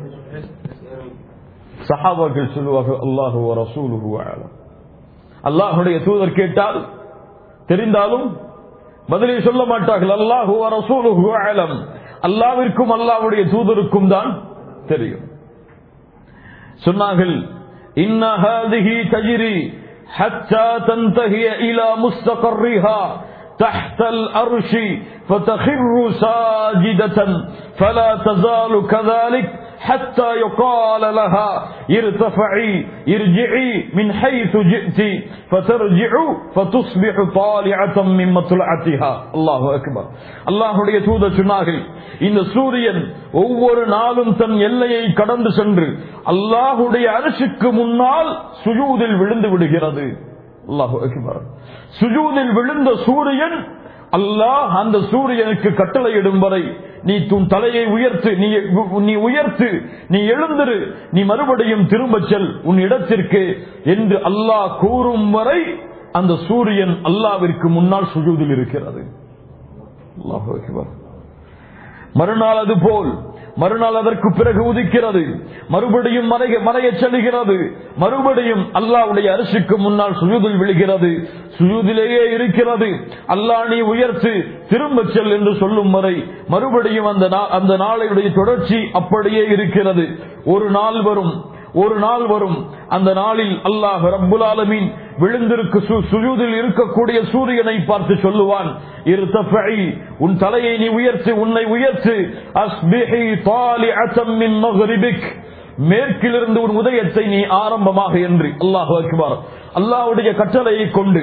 சஹாபாக்கள் சொல்லுவார்கள் அல்லாஹு ரசூலுஹு அலம் அல்லாஹுடைய தூதர் கேட்டால் தெரிந்தாலும் பதிலை சொல்ல மாட்டார்கள் அல்லாஹு ரசூலுஹு அலம் அல்லாவிற்கும் அல்லாஹ்வுடைய தூதருக்கும் தான் தெரியும் சொன்னார்கள் இன்ன ஹாதிஹி தஜ்ரி حتى تنتهي إلى مستقرها تحت الأرش فتخر ساجدة فلا تزال كذلك حتى يقال لها ارتفعي ارجعي من حيث جئت فترجع فتصبح طالعة من مطلعتها الله أكبر الله தூத சொன்னார்கள் இந்த சூரியன் ஒவ்வொரு நாளும் தன் எல்லையை கடந்து சென்று அல்லாஹுடைய அரசுக்கு முன்னால் சுஜூதில் விழுந்து விடுகிறது அல்லாஹு அக்பர் சுஜூதில் விழுந்த சூரியன் அல்லாஹ் அந்த சூரியனுக்கு கட்டளையிடும் வரை நீ உன் தலையை உயர்த்து நீ நீ உயர்த்து நீ எழுந்திரு நீ மறுபடியும் திரும்பச் செல் உன் இடத்திற்கு என்று அல்லாஹ் கூறும் வரை அந்த சூரியன் அல்லாவிற்கு முன்னால் சுஜூதில் இருக்கிறது அல்லாஹு அக்பர் மறுநாள் அது போல் மறுநாள் அதற்கு பிறகு உதிக்கிறது மறுபடியும் மறைய மறையச் செல்கிறது மறுபடியும் அல்லாவுடைய அரிசிக்கு முன்னால் சுயூதில் விழுகிறது சுயூதிலேயே இருக்கிறது அல்லாஹ் நீ உயர்த்து திரும்ப செல் என்று சொல்லும் வரை மறுபடியும் அந்த நா- அந்த நாளையுடைய தொடர்ச்சி அப்படியே இருக்கிறது ஒரு நாள் வரும் ஒரு நாள் வரும் அந்த நாளில் அல்லாஹ் ரப்புல் ஆலமீன் விழுந்திருக்கு சு- சுஜூதில் இருக்கக்கூடிய சூரியனை பார்த்து சொல்லுவான் இர்தஃபஇ, உன் தலையை நீ உயர்த்து உன்னை உயர்த்து அஸ்பிஹி தாலிஅத்தம் மின் மக்ரிபிக் மேற்கிலிருந்து உன் உதயத்தை நீ ஆரம்பமாக என்று அல்லாஹ் அக்பர் அல்லாஹ்வுடைய கட்டளையை கொண்டு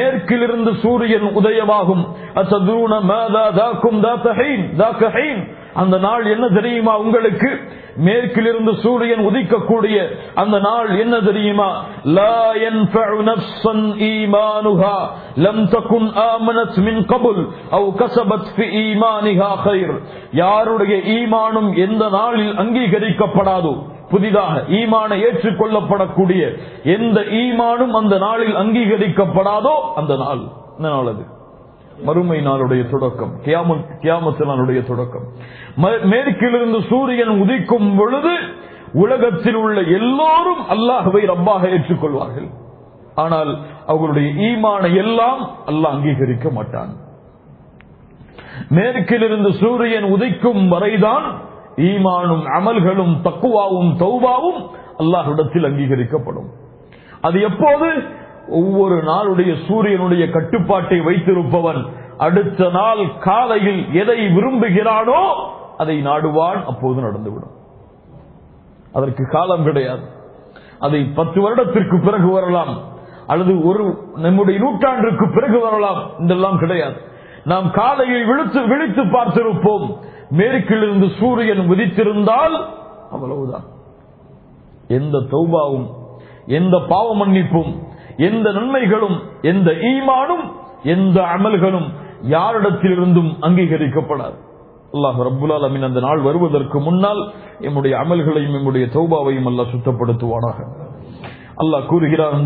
மேற்கிலிருந்து சூரியன் உதயமாகும் அத்ததுன மாதா தாக்கும் தாத்தஹீன் தாக்கஹீன் அந்த நாள் என்ன தெரியுமா உங்களுக்கு மேற்கிலிருந்து சூரியன் உதிக்கக்கூடிய அந்த நாள் என்ன தெரியுமா லா ينفع نفسا ايمانها لم تكن آمنت من قبل او كسبت في ايمانها خير யாருடைய ஈமானும் எந்த நாளில் அங்கீகரிக்கப்படாதோ புதிதாக ஈமான ஏற்றுக்கொள்ளப்படக்கூடிய எந்த ஈமானும் அந்த நாளில் அங்கீகரிக்கப்படாதோ அந்த நாள் என்ன நாள் அது மறுமை நாளுடைய தொடக்கம் கியாமத்து நாளுடைய தொடக்கம் மேற்கிலிருந்து சூரியன் உதிக்கும் பொழுது உலகத்தில் உள்ள எல்லோரும் அல்லாஹுவை ரப்பாக ஏற்றுக்கொள்வார்கள் ஆனால் அவர்களுடைய ஈமான எல்லாம் அல்லாஹ் அங்கீகரிக்க மாட்டான் மேற்கிலிருந்து சூரியன் உதிக்கும் வரைதான் ஈமானும் அமல்களும் தக்குவாவும் தௌபாவும் அல்லாஹிடத்தில் அங்கீகரிக்கப்படும் அது எப்போது ஒவ்வொரு நாளுடைய சூரியனுடைய கட்டுப்பாட்டை வைத்திருப்பவன் அடுத்த நாள் காலையில் எதை விரும்புகிறானோ அதை நாடுவான் அப்போது நடந்துவிடும் அதற்கு காலம் கிடையாது அதை பத்து வருடத்திற்கு பிறகு வரலாம் அல்லது ஒரு நம்முடைய நூற்றாண்டிற்கு பிறகு வரலாம் இதெல்லாம் கிடையாது நாம் காலையில் விழித்து விழித்து பார்த்திருப்போம் மேற்கிலிருந்து சூரியன் உதித்திருந்தால் அவ்வளவுதான் எந்த தௌபாவும் எந்த பாவ மன்னிப்பும் எந்த நன்மைகளும் எந்த ஈமானும் எந்த அமல்களும் யாரிடத்திலிருந்தும் அங்கீகரிக்கப்படாது அல்லாஹ் ரப்புல் அலமின் அந்த நாள் வருவதற்கு முன்னால் எம்முடைய அமல்களையும் எம்முடைய தௌபாவையும் அல்லாஹ் சுத்தப்படுத்துவானாக அல்லாஹ் கூறுகிறான்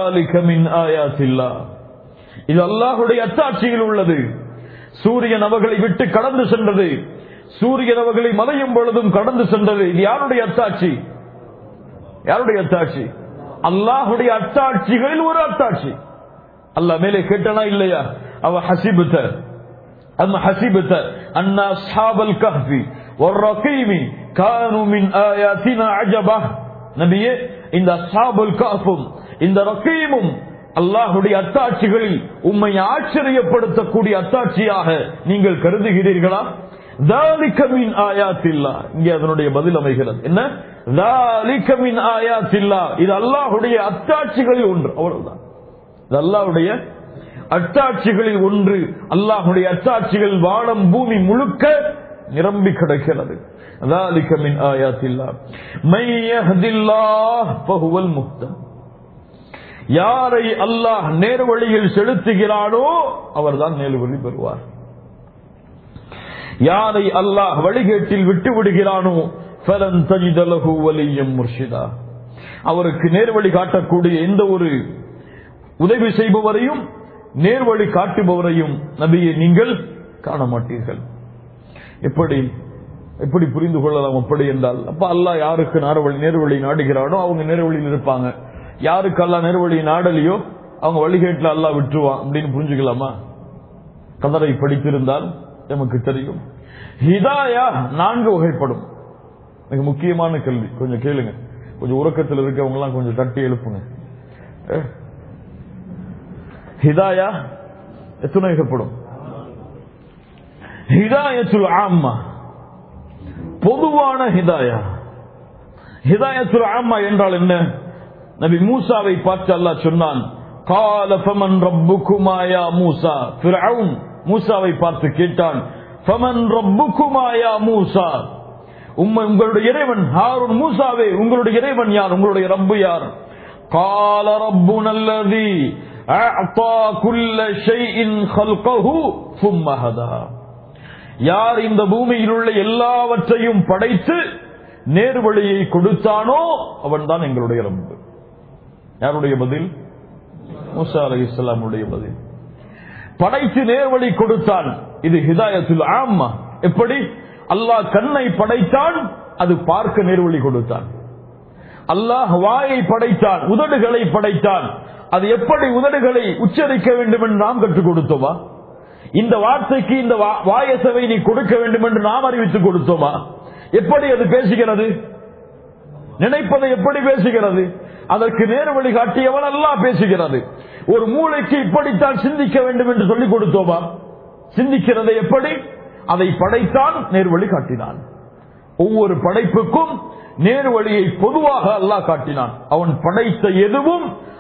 இது அல்லாஹுடைய அத்தாட்சியில் உள்ளது சூரியன் அவர்களை விட்டு கடந்து சென்றது சூரியன் அவர்களை மலையும் பொழுதும் கடந்து சென்றது இது யாருடைய அத்தாட்சி யாருடைய அத்தாட்சி அல்லாஹுடைய அத்தாட்சிகளில் ஒரு அத்தாட்சி அல்லாஹ் மேலே கேட்டனா இல்லையா அவ ஹசிபுத்த أم حسبت أن أصحاب الكهف والرقيم كانوا من آياتنا عجبا நபியே இந்த அஸ்ஹாபுல் கஹ்ஃபும் இந்த ரகீமும் அல்லாஹுடைய அத்தாட்சிகளில் உம்மை ஆச்சரியப்படுத்தக்கூடிய அத்தாட்சியாக நீங்கள் கருதுகிறீர்களா தாலிகமின் ஆயாத்தில்லா இங்கே அதனுடைய பதில் அமைகிறது என்ன தாலிகமின் ஆயாத்தில்லா இது அல்லாஹுடைய அத்தாட்சிகளில் ஒன்று அவ்வளவுதான் இது அல்லாஹுடைய அத்தாட்சிகளில் ஒன்று அல்லாஹுடைய அத்தாட்சிகள் வானம் பூமி முழுக்க நிரம்பி கிடக்கிறது ذلك من آيات الله من يهد الله فهو المهتد யாரை அல்லாஹ் நேர்வழியில் செலுத்துகிறானோ அவர்தான் நேர்வழி பெறுவார் யாரை அல்லாஹ் வழிகேட்டில் விட்டு விடுகிறானோ ஃபலன் தஜித லஹு வலியம் முர்ஷிதா அவருக்கு நேர்வழி காட்டக்கூடிய எந்த ஒரு உதவி செய்பவரையும் நேர்வழி காட்டுபவரையும் நபியை நீங்கள் காண மாட்டீர்கள் எப்படி எப்படி புரிந்து கொள்ளலாம் அப்படி என்றால் அப்ப அல்லாஹ் யாருக்கு நேர்வழி நேர்வழி நாடுகிறானோ அவங்க நேர்வழியில் இருப்பாங்க யாருக்கு அல்லா நேர்வழி நாடலையோ அவங்க வழிகேட்டில் அல்லாஹ் விட்டுருவான் அப்படின்னு புரிஞ்சுக்கலாமா கதரை படித்திருந்தால் நமக்கு தெரியும் ஹிதாயா நான்கு வகைப்படும் மிக முக்கியமான கேள்வி கொஞ்சம் கேளுங்க கொஞ்சம் உறக்கத்தில் இருக்கவங்க எல்லாம் கொஞ்சம் தட்டி எழுப்புங்க ஹிதாயா எத்தனை வகைப்படும் ஹிதாயத்துல் ஆம்மா பொதுவான ஹிதாயா ஹிதாயத்துல் ஆம்மா என்றால் என்ன நபி மூசாவை பார்த்து அல்லாஹ் சொன்னான் கால ஃபமன் ரப்புக்குமா யா மூசா ஃபிரவுன் மூசாவை பார்த்து கேட்டான் ஃபமன் ரப்புக்குமா யா மூசா உம்மை உங்களுடைய இறைவன் ஹாரூன் மூசாவே உங்களுடைய இறைவன் யார் உங்களுடைய ரப்பு யார் கால ரப்புன அல்லதி அஅதா குல்ல ஷைஇன் خلقه ثم هدى யார் இந்த பூமியில் உள்ள எல்லாவற்றையும் படைத்து நேர்வழியை கொடுத்தானோ அவன்தான் எங்களுடைய ரப்பு யாருடைய பதில் மூசா அலி இஸ்லாமுடைய பதில் படைத்து நேர்வழி கொடுத்தான் இது ஹிதாயத்துல் ஆம்மா எப்படி அல்லாஹ் கண்ணை படைத்தான் அது பார்க்க நேர்வழி கொடுத்தான் அல்லாஹ் வாயை படைத்தான் உதடுகளை படைத்தான் அது எப்படி உதடுகளை உச்சரிக்க வேண்டும் என்று நாம் கற்றுக் கொடுத்தோமா இந்த வார்த்தைக்கு இந்த வாயசவை நீ கொடுக்க வேண்டும் என்று நாம் அறிவித்துக் கொடுத்தோமா எப்படி அது பேசுகிறது நினைப்பதை எப்படி பேசுகிறது அதற்கு நேரு வழி காட்டியவன் எல்லாம் பேசுகிறது ஒரு மூளைக்கு இப்படித்தான் சிந்திக்க வேண்டும் என்று சொல்லிக் கொடுத்தோமா சிந்திக்கிறதை எப்படி அதை படைத்தான் நேர்வழி காட்டினான் ஒவ்வொரு படைப்புக்கும் நேர்வழியை பொதுவாக அல்லாஹ் காட்டினான் அவன் படைத்த எதுவும்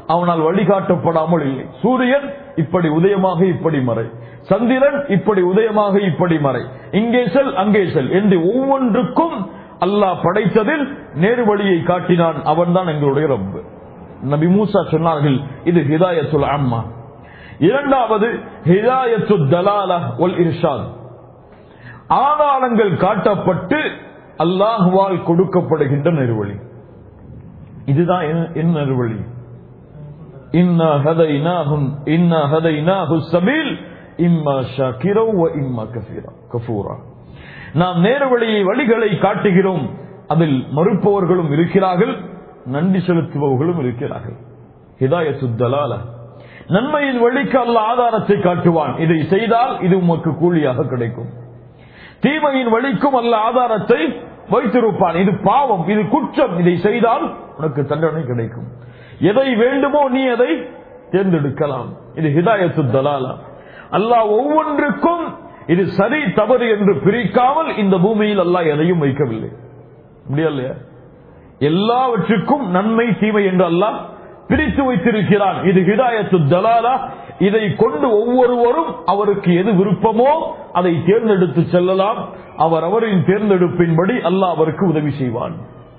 அவனால் வழிகாட்டப்படாமல் இல்லை சூரியன் இப்படி உதயமாக இப்படி மறை சந்திரன் இப்படி உதயமாக இப்படி மறை இங்கே செல் அங்கே செல் என்று ஒவ்வொன்றுக்கும் அல்லாஹ் படைத்ததில் நேரு வழியை காட்டினான் அவன்தான் எங்களுடைய ரப்பு நபி மூசா சொன்னார்கள் இது ஹிதாயத்துல் அம்மா இரண்டாவது ஹிதாயத்து தலாலா ஒல் இர்ஷாத் ஆதாரங்கள் காட்டப்பட்டு அல்லாஹுவால் கொடுக்கப்படுகின்ற நெருவழி இதுதான் என்ன- என்ன நெருவழி இன்னா ஹதைனாஹும் இன்னா ஹதைனாஹு சபீல் இம்மா ஷாக்கிரோ வ இம்மா கஃபீரா கஃபூரா நாம் நேர்வழியை வழிகளை காட்டுகிறோம் அதில் மறுப்பவர்களும் இருக்கிறார்கள் நன்றி செலுத்துபவர்களும் இருக்கிறார்கள் ஹிதாயத்து தலால நன்மையின் வழிக்கு அல்ல ஆதாரத்தை காட்டுவான் இதை செய்தால் இது உமக்கு கூலியாக கிடைக்கும் தீமையின் வழிக்கும் அல்ல ஆதாரத்தை வைத்திருப்பான் இது பாவம் இது குற்றம் இதை செய்தால் உனக்கு தண்டனை கிடைக்கும் எதை வேண்டுமோ நீ அதை தேர்ந்தெடுக்கலாம் இது ஹிதாயத்து தலாலா அல்லாஹ் ஒவ்வொன்றுக்கும் இது சரி தவறு என்று பிரிக்காமல் இந்த பூமியில் அல்லாஹ் எதையும் வைக்கவில்லை முடியலையா எல்லாவற்றுக்கும் நன்மை தீமை என்று அல்லாஹ் பிரித்து வைத்திருக்கிறான் இது ஹிதாயத்து தலாலா இதை கொண்டு ஒவ்வொருவரும் அவருக்கு எது விருப்பமோ அதை தேர்ந்தெடுத்து செல்லலாம் அவர் அவரின் தேர்ந்தெடுப்பின்படி அல்லாஹ் அவருக்கு உதவி செய்வான்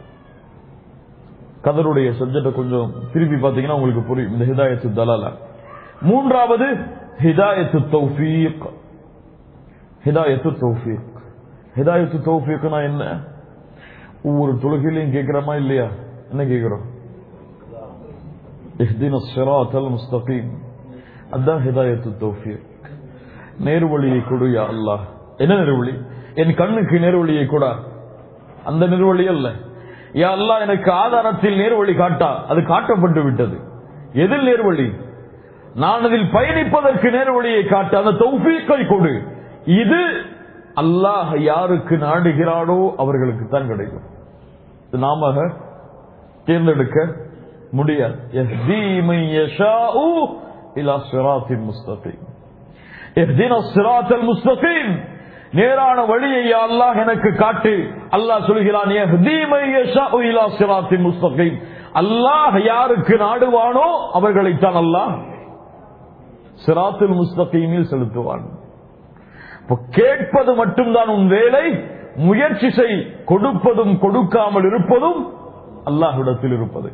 கதருடைய சப்ஜெக்ட கொஞ்சம் திருப்பி பார்த்தீங்கன்னா உங்களுக்கு புரியும் இந்த ஹிதாயத்து தலாலா மூன்றாவது ஹிதாயத்து தௌஃபீக் ஹிதாயத்து தௌஃபீக் ஹிதாயத்து தௌஃபீக்னா என்ன ஒவ்வொரு தொழுகையிலையும் கேட்கிறோமா இல்லையா என்ன கேட்கிறோம் اهدنا الصراط المستقيم அதான் ஹிதாயத்து தௌஃபீக் நேர்வழியை கொடு யா அல்லாஹ் என்ன நேர்வழி என் கண்ணுக்கு நேர்வழியை கொடா அந்த நேர்வழி அல்ல யா அல்லாஹ் எனக்கு ஆதாரத்தில் நேர்வழி காட்டா அது காட்டப்பட்டு விட்டது எதில் நேர்வழி நான் அதில் பயணிப்பதற்கு நேர்வழியை காட்ட அந்த தௌஃபீக்கை கொடு இது அல்லாஹ் யாருக்கு நாடுகிறானோ அவர்களுக்கு தான் கிடைக்கும் இது நாம தேர்ந்தெடுக்க முடியாது يهدي من يشاء الى صراط مستقيم اهدنا الصراط المستقيم நேரான வழியை யா அல்லாஹ் எனக்கு காட்டு அல்லாஹ் சொல்கிறான் يهدي من يشاء الى صراط مستقيم அல்லாஹ் யாருக்கு நாடுவானோ அவர்களைத்தான் அல்லாஹ் சிராத்துல் முஸ்தகீமில் செலுத்துவான் இப்ப கேட்பது மட்டும்தான் உன் வேலை முயற்சி செய் கொடுப்பதும் கொடுக்காமல் இருப்பதும் அல்லாஹ்விடத்தில் இருப்பது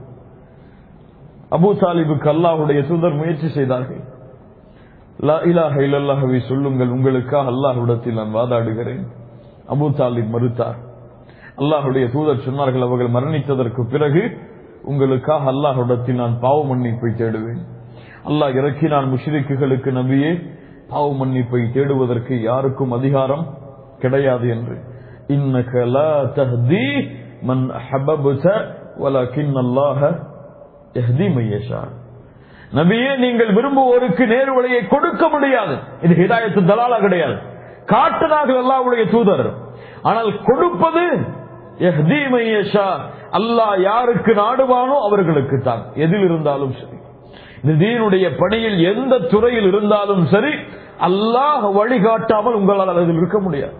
அபூ தாலிபுக்கு அல்லாஹுடைய தூதர் முயற்சி செய்தார்கள் லா இலாஹ இல்லல்லாஹவை சொல்லுங்கள் உங்களுக்காக அல்லாஹ்விடத்தில் நான் வாதாடுகிறேன் அபூ தாலிப் மறுத்தார் அல்லாஹுடைய தூதர் சொன்னார்கள் அவர்கள் மரணித்ததற்கு பிறகு உங்களுக்காக அல்லாஹ்விடத்தில் நான் பாவ மன்னிப்பை தேடுவேன் அல்லாஹ் இறக்கினான் முஷ்ரிக்குகளுக்கு நபியே பாவ மன்னிப்பை தேடுவதற்கு யாருக்கும் அதிகாரம் கிடையாது என்று இன்னக லா தஹ்தி மன் அஹபப்த வலக்கின் அல்லாஹ யஹ்தி மையஷா நபியே நீங்கள் விரும்புவோருக்கு நேரு வழியை கொடுக்க முடியாது இது ஹிதாயத்து தலாலா கிடையாது காட்டுனார்கள் அல்லாஹ்வுடைய தூதர் ஆனால் கொடுப்பது யஹ்தி மையஷா அல்லாஹ் யாருக்கு நாடுவானோ அவர்களுக்கு தான் எதில் இருந்தாலும் சரி இந்த தீனுடைய பணியில் எந்த துறையில் இருந்தாலும் சரி அல்லாஹ் வழிகாட்டாமல் உங்களால் அதில் இருக்க முடியாது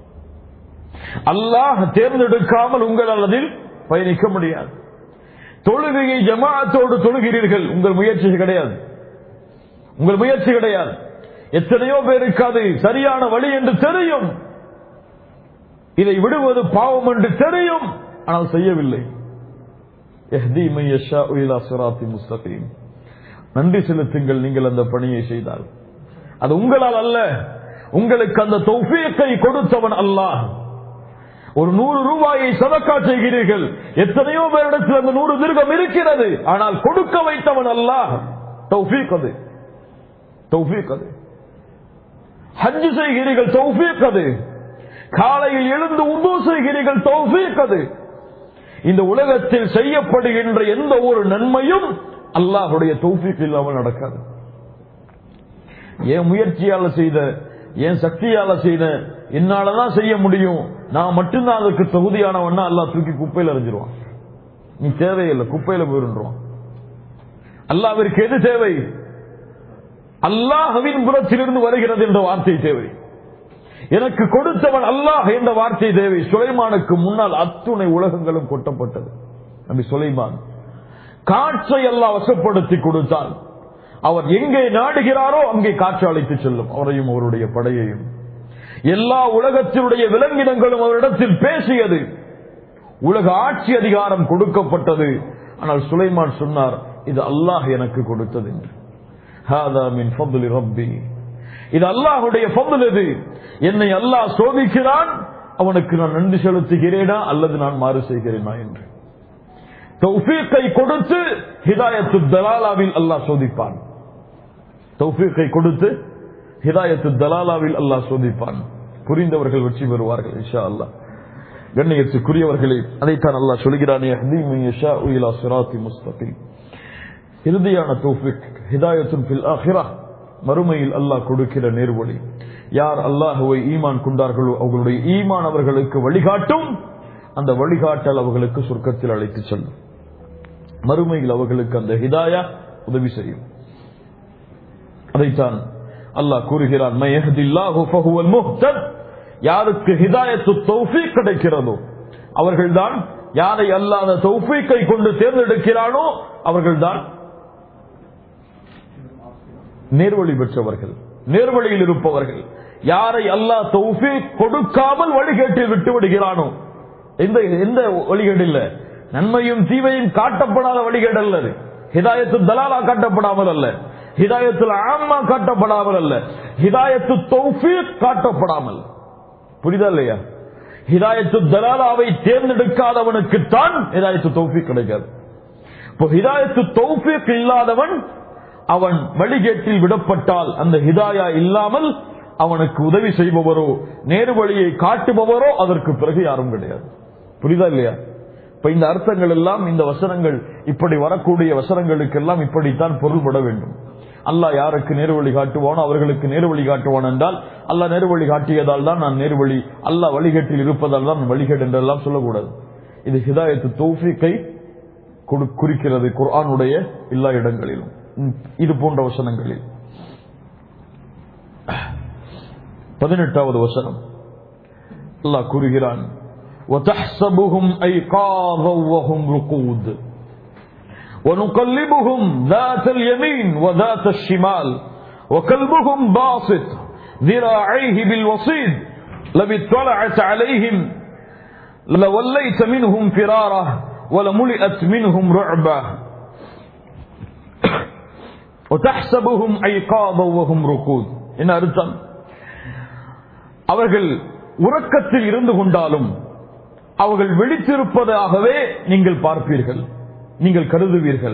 அல்லாஹ் தேர்ந்தெடுக்காமல் உங்களால் அதில் பயணிக்க முடியாது தொழுகையை ஜமாஅத்தோடு தொழுகிறீர்கள் உங்கள் முயற்சி கிடையாது உங்கள் முயற்சி கிடையாது எத்தனையோ பேருக்கு அது சரியான வழி என்று தெரியும் இதை விடுவது பாவம் என்று தெரியும் ஆனால் செய்யவில்லை يهدي من يشاء إلى صراط مستقيم நன்றி செலுத்துங்கள் நீங்கள் அந்த பணியை செய்தால் அது உங்களால் அல்ல உங்களுக்கு அந்த தௌஃபீக்கை கொடுத்தவன் அல்லாஹ் ஒரு நூறு ரூபாயை சதக்கா செய்கிறீர்கள் எத்தனையோ பேரிடத்தில் அந்த நூறு திருகம் இருக்கிறது ஆனால் கொடுக்க வைத்தவன் அல்லாஹ் தௌஃபீக் அது தௌஃபீக் அது ஹஜ் செய்கிறீர்கள் தௌஃபீக் அது காலையில் எழுந்து உது செய்கிறீர்கள் தௌஃபீக் அது இந்த உலகத்தில் செய்யப்படுகின்ற எந்த ஒரு நன்மையும் அல்லாஹுடைய தௌஃபீக் இல்லாமல் நடக்காது என் முயற்சியால செய்த என் சக்தியால செய்த என்னாலதான் செய்ய முடியும் நான் மட்டும்தான் அதுக்கு தகுதியானவன்னா அல்லாஹ் தூக்கி குப்பையில் அறிஞ்சிருவான் நீ தேவையில்லை குப்பையில போயிருவான் அல்லாவிற்கு எது தேவை அல்லாஹவின் புறத்திலிருந்து வருகிறது என்ற வார்த்தை தேவை எனக்கு கொடுத்தவன் அல்லாஹ் என்ற வார்த்தை தேவை சுலைமானுக்கு முன்னால் அத்துணை உலகங்களும் கொட்டப்பட்டது நபி சுலைமான் காற்றை எல்லாம் வசப்படுத்தி கொடுத்தால் அவர் எங்கே நாடுகிறாரோ அங்கே காற்று அழைத்து செல்லும் அவரையும் அவருடைய படையையும் எல்லா உலகத்தினுடைய விலங்கினங்களும் அவரிடத்தில் பேசியது உலக ஆட்சி அதிகாரம் கொடுக்கப்பட்டது ஆனால் சுலைமான் சொன்னார் இது அல்லாஹ் எனக்கு கொடுத்தது என்று ஹாதா மின் ஃபضل ரப்பி இது அல்லாஹுடைய ஃபضل இது என்னை அல்லாஹ் சோதிக்கிறான் அவனுக்கு நான் நன்றி செலுத்துகிறேனா அல்லது நான் மாறு செய்கிறேனா என்று தௌஃபீக்கை கொடுத்து ஹிதாயத்து தலாலாவில் அல்லாஹ் சோதிப்பான் தௌஃபீக்கை கொடுத்து ஹிதாயத்து தலாலாவில் அல்லாஹ் சோதிப்பான் புரிந்தவர்கள் வெற்றி பெறுவார்கள் இன்ஷா அல்லாஹ் கண்ணியத்துக்குரியவர்களே அதைத்தான் அல்லாஹ் சொல்கிறானே முஸ்தகிம் இறுதியான தௌஃபிக் ஹிதாயத்துன் ஃபில் ஆஹிரா மறுமையில் அல்லாஹ் கொடுக்கிற நேர்வழி யார் அல்லாஹுவை ஈமான் கொண்டார்களோ அவர்களுடைய ஈமான் அவர்களுக்கு வழிகாட்டும் அந்த வழிகாட்டல் அவர்களுக்கு சொர்க்கத்தில் அழைத்து செல்லும் மறுமையில் அவர்களுக்கு அந்த ஹிதாயா உதவி செய்யும் அதைத்தான் அல்லாஹ் கூறுகிறான் மையஹதில்லாஹு ஃபஹுவல் முஹ்தத் யாருக்கு ஹிதாயத்து தௌஃபீக் கிடைக்கிறதோ அவர்கள்தான் யாரை அல்லாத தௌஃபீக்கை கொண்டு தேர்ந்தெடுக்கிறானோ அவர்கள்தான் நேர்வழி பெற்றவர்கள் நேர்வழியில் இருப்பவர்கள் யாரை அல்லாஹ் தௌஃபீக் கொடுக்காமல் வழிகேட்டில் விட்டு விடுகிறானோ எந்த எந்த வழிகேடு இல்ல நன்மையும் தீமையும் காட்டப்படாத வழிகேடு அல்ல அது. ஹிதாயத்து தலாலா காட்டப்படாமல் அல்ல ஹிதாயத்தில் ஆம்மா காட்டப்படாமல் அல்ல ஹிதாயத்து தௌஃபீக் காட்டப்படாமல் புரிதா இல்லையா ஹிதாயத்து தலாலாவை தேர்ந்தெடுக்காதவனுக்கு தான் ஹிதாயத்து தௌஃபீக் கிடைக்காது இப்போ ஹிதாயத்து தௌஃபீக் இல்லாதவன் அவன் வழிகேட்டில் விடப்பட்டால் அந்த ஹிதாயா இல்லாமல் அவனுக்கு உதவி செய்பவரோ நேரு வழியை காட்டுபவரோ அதற்கு பிறகு யாரும் கிடையாது புரியுதா இல்லையா இப்ப இந்த அர்த்தங்கள் எல்லாம் இந்த வசனங்கள் இப்படி வரக்கூடிய வசனங்களுக்கெல்லாம் இப்படித்தான் பொருள்பட வேண்டும் அல்லாஹ் யாருக்கு நேர்வழி காட்டுவானோ அவர்களுக்கு நேர்வழி காட்டுவான் என்றால் அல்லாஹ் நேர்வழி காட்டியதால் தான் நான் நேர்வழி அல்லாஹ் வழிகேட்டில் இருப்பதால் தான் நான் வழிகேடு என்றெல்லாம் சொல்லக்கூடாது இது ஹிதாயத்து தௌஃபிக்கை கொடு- குறிக்கிறது குர்ஆனுடைய எல்லா இடங்களிலும் ம், இது போன்ற வசனங்களில் பதினெட்டாவது வசனம் அல்லாஹ் கூறுகிறான் وتحسبهم أيقاظا وهم رقود ونقلبهم ذات اليمين وذات الشمال وكلبهم باسط ذراعيه بالوصيد لو اطلعت عليهم لوليت منهم فرارا ولملئت منهم رعبا وتحسبهم أيقاظا وهم رقود என்ன அர்த்தம் அவர்கள் உறக்கத்தில் இருந்து கொண்டாலும் அவர்கள் விழித்திருப்பதாகவே நீங்கள் பார்ப்பீர்கள் நீங்கள் கருதுவீர்கள்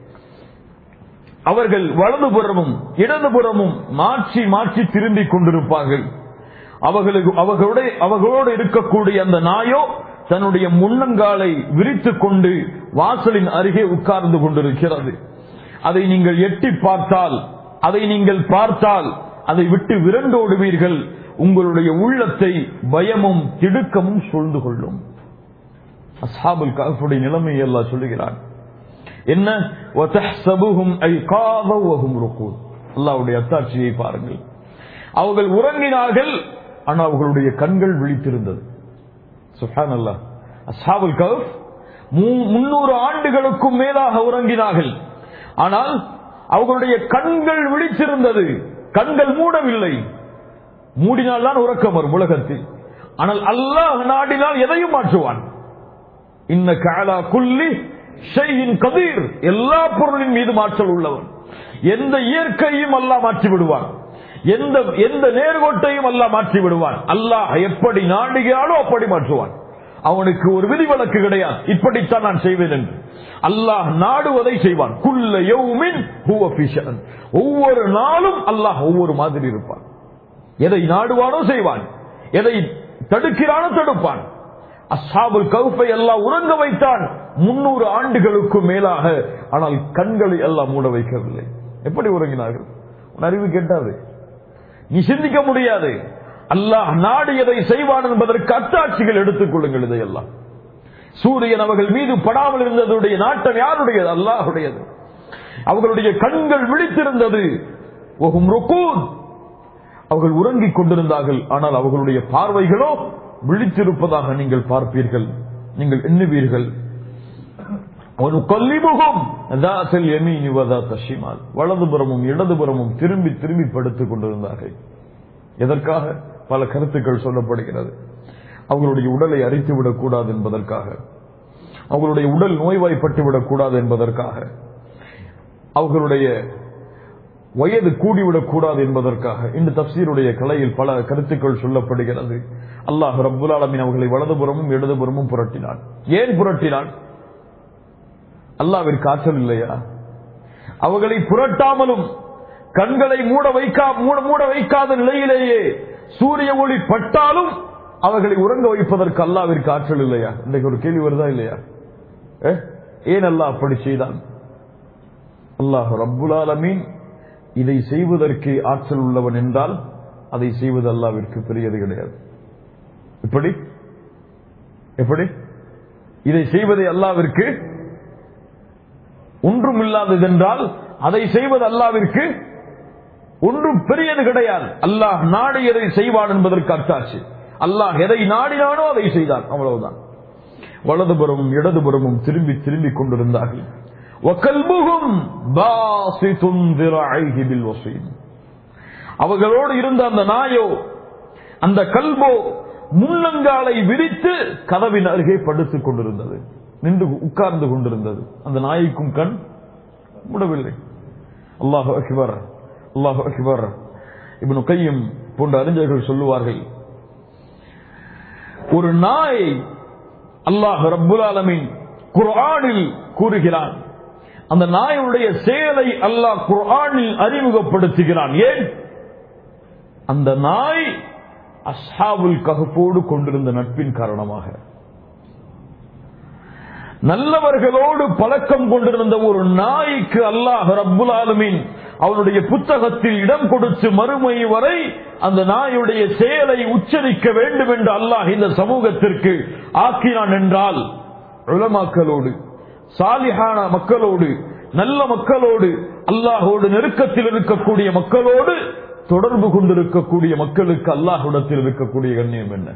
அவர்கள் வலதுபுறமும் இடதுபுறமும் மாற்றி மாற்றி திரும்பிக் கொண்டிருப்பார்கள் அவர்களுக்கு அவர்களுடைய அவர்களோடு இருக்கக்கூடிய அந்த நாயோ தன்னுடைய முன்னங்காலை விரித்துக் கொண்டு வாசலின் அருகே உட்கார்ந்து கொண்டிருக்கிறது அதை நீங்கள் எட்டி பார்த்தால் அதை நீங்கள் பார்த்தால் அதை விட்டு விரண்டோடுவீர்கள் உங்களுடைய உள்ளத்தை பயமும் திடுக்கமும் சூழ்ந்து கொள்ளும் அஸ்ஹாபுல் கஹ்ஃபுடைய நிலைமையை அல்லாஹ் சொல்லுகிறான் என்ன வதஹ்சபுஹும் ஐகாத வஹும் ருகூத் அல்லாஹ்வுடைய அத்தாட்சியை பாருங்கள் அவர்கள் உறங்கினார்கள் ஆனால் அவர்களுடைய கண்கள் விழித்திருந்தது சுப்ஹானல்லாஹ் அஸ்ஹாபுல் கஹ்ஃப் முன்னூறு ஆண்டுகளுக்கும் மேலாக உறங்கினார்கள் ஆனால் அவர்களுடைய கண்கள் விழித்திருந்தது கண்கள் மூடவில்லை மூடினால் தான் உறக்கம் வரும் உலகத்தில் ஆனால் அல்லாஹ் நாடினால் எதையும் மாற்றுவான் இன்ன காலா குல்லி ஷையின் கதீர் எல்லா பொருளின் மீது மாற்றல் உள்ளவன் எந்த இயற்கையும் அல்லாஹ் மாற்றி விடுவான் எந்த எந்த நேர்கோட்டையும் அல்லாஹ் மாற்றி விடுவான் அல்லாஹ் எப்படி நாடுகிறானோ அப்படி மாற்றுவான் அவனுக்கு ஒரு விதிவிலக்கு கிடையாது இப்படித்தான் நான் செய்வேன் என்று அல்லாஹ் நாடுவதை செய்வான் குல்ல யௌமின் ஹுவ ஃபீ ஷஅன். ஒவ்வொரு நாளும் அல்லாஹ் ஒவ்வொரு மாதிரி இருப்பான் எதை நாடுவானோ செய்வான் எதை தடுக்கிறானோ தடுப்பான் அஸ்ஹாபுல் கவுஃபை எல்லாம் உறங்க வைத்தான் முன்னூறு ஆண்டுகளுக்கு மேலாக ஆனால் கண்களை எல்லாம் மூட வைக்கவில்லை எப்படி உறங்கினார்கள் உன் அறிவு கேட்டாது நீ சிந்திக்க முடியாது அல்லாஹ் நாடு எதை செய்வான் என்பதற்கு அத்தாட்சிகள் எடுத்துக் கொள்ளுங்கள் இதையெல்லாம் சூரியன் அவர்கள் மீது படாமல் இருந்ததுடைய நாட்டம் யாருடையது அல்லாஹுடையது அவர்களுடைய கண்கள் விழித்திருந்தது ஒகும் ருக்கூன் அவர்கள் உறங்கிக் கொண்டிருந்தார்கள் ஆனால் அவர்களுடைய பார்வைகளோ விழித்திருப்பதாக நீங்கள் பார்ப்பீர்கள் நீங்கள் எண்ணுவீர்கள் وَنُقَلِّبُهُمْ ذَاتَ الْيَمِينِ وَذَاتَ الشِّمَالِ வலதுபுறமும் இடதுபுறமும் திரும்பி திரும்பி படுத்துக் கொண்டிருந்தார்கள் எதற்காக பல கருத்துக்கள் சொல்லப்படுகிறது அவர்களுடைய உடலை அரித்து விடக்கூடாது என்பதற்காக அவர்களுடைய உடல் நோய்வாய்ப்பட்டு விடக்கூடாது என்பதற்காக அவர்களுடைய வயது கூடிவிடக் கூடாது என்பதற்காக இந்த தப்சீருடைய கலையில் பல கருத்துக்கள் சொல்லப்படுகிறது அல்லாஹ் ரப்புல் ஆலமீன் அவர்களை வலதுபுறமும் இடதுபுறமும் புரட்டினான் ஏன் புரட்டினான் அல்லாவிற்கு ஆற்றல் இல்லையா அவர்களை புரட்டாமலும் கண்களை மூட வைக்கா மூட மூட வைக்காத நிலையிலேயே சூரிய ஒளி பட்டாலும் அவர்களை உறங்க வைப்பதற்கு அல்லாவிற்கு ஆற்றல் இல்லையா இன்றைக்கு ஒரு கேள்வி வருதா இல்லையா ஏ? ஏன் அல்லாஹ் அப்படி செய்தான் அல்லாஹ் ரப்புல் ஆலமீன் இதை செய்வதற்கு ஆற்றல் உள்ளவன் என்றால் அதை செய்வது அல்லாவிற்கு பெரியது கிடையாது எப்படி எப்படி இதை செய்வதை அல்லாவிற்கு ஒன்றும் இல்லாததென்றால் அதை செய்வது அல்லாவிற்கு ஒன்றும் பெரியது கிடையாது அல்லாஹ் நாடியதை செய்வான் என்பதற்கு அர்த்தாச்சு அல்லாஹ் எதை நாடினானோ அதை செய்தான் அவ்வளவுதான் வலதுபுறமும் இடதுபுறமும் திரும்பி திரும்பி கொண்டிருந்தார்கள் وَكَلْبُهُمْ بَاسِطٌ ذِرَعَيْهِ بِالْوَصِيلِ அவர்களோடு இருந்த அந்த நாயோ அந்த கல்போ முன்னங்காலை விரித்து கதவின் அருகே படுத்துக் கொண்டிருந்தது நின்று உட்கார்ந்து கொண்டிருந்தது அந்த நாய்க்கும் கண் மூடவில்லை அல்லாஹு அக்பர் அல்லாஹு அக்பர் இப்னு கையும் போன்ற அறிஞர்கள் சொல்லுவார்கள் ஒரு நாய் அல்லாஹ் ரப்புல் ஆலமீன் குர்ஆனில் கூறுகிறான் அந்த நாயுடைய செயலை அல்லாஹ் குர்ஆனில் அறிமுகப்படுத்துகிறான் ஏன் அந்த நாய் அஸ்ஹாபுல் கஹஃபோடு கொண்டிருந்த நட்பின் காரணமாக நல்லவர்களோடு பழக்கம் கொண்டிருந்த ஒரு நாய்க்கு அல்லாஹ் ரப்புல் ஆலமீன் அவனுடைய புத்தகத்தில் இடம் கொடுத்து மறுமை வரை அந்த நாயுடைய செயலை உச்சரிக்க வேண்டும் என்று அல்லாஹ் இந்த சமூகத்திற்கு ஆக்கினான் என்றால் உலமாக்களோடு சாலிஹான மக்களோடு நல்ல மக்களோடு அல்லாஹோடு நெருக்கத்தில் இருக்கக்கூடிய மக்களோடு தொடர்பு கொண்டிருக்கக்கூடிய மக்களுக்கு அல்லாஹுடத்தில் இருக்கக்கூடிய கண்ணியம் என்ன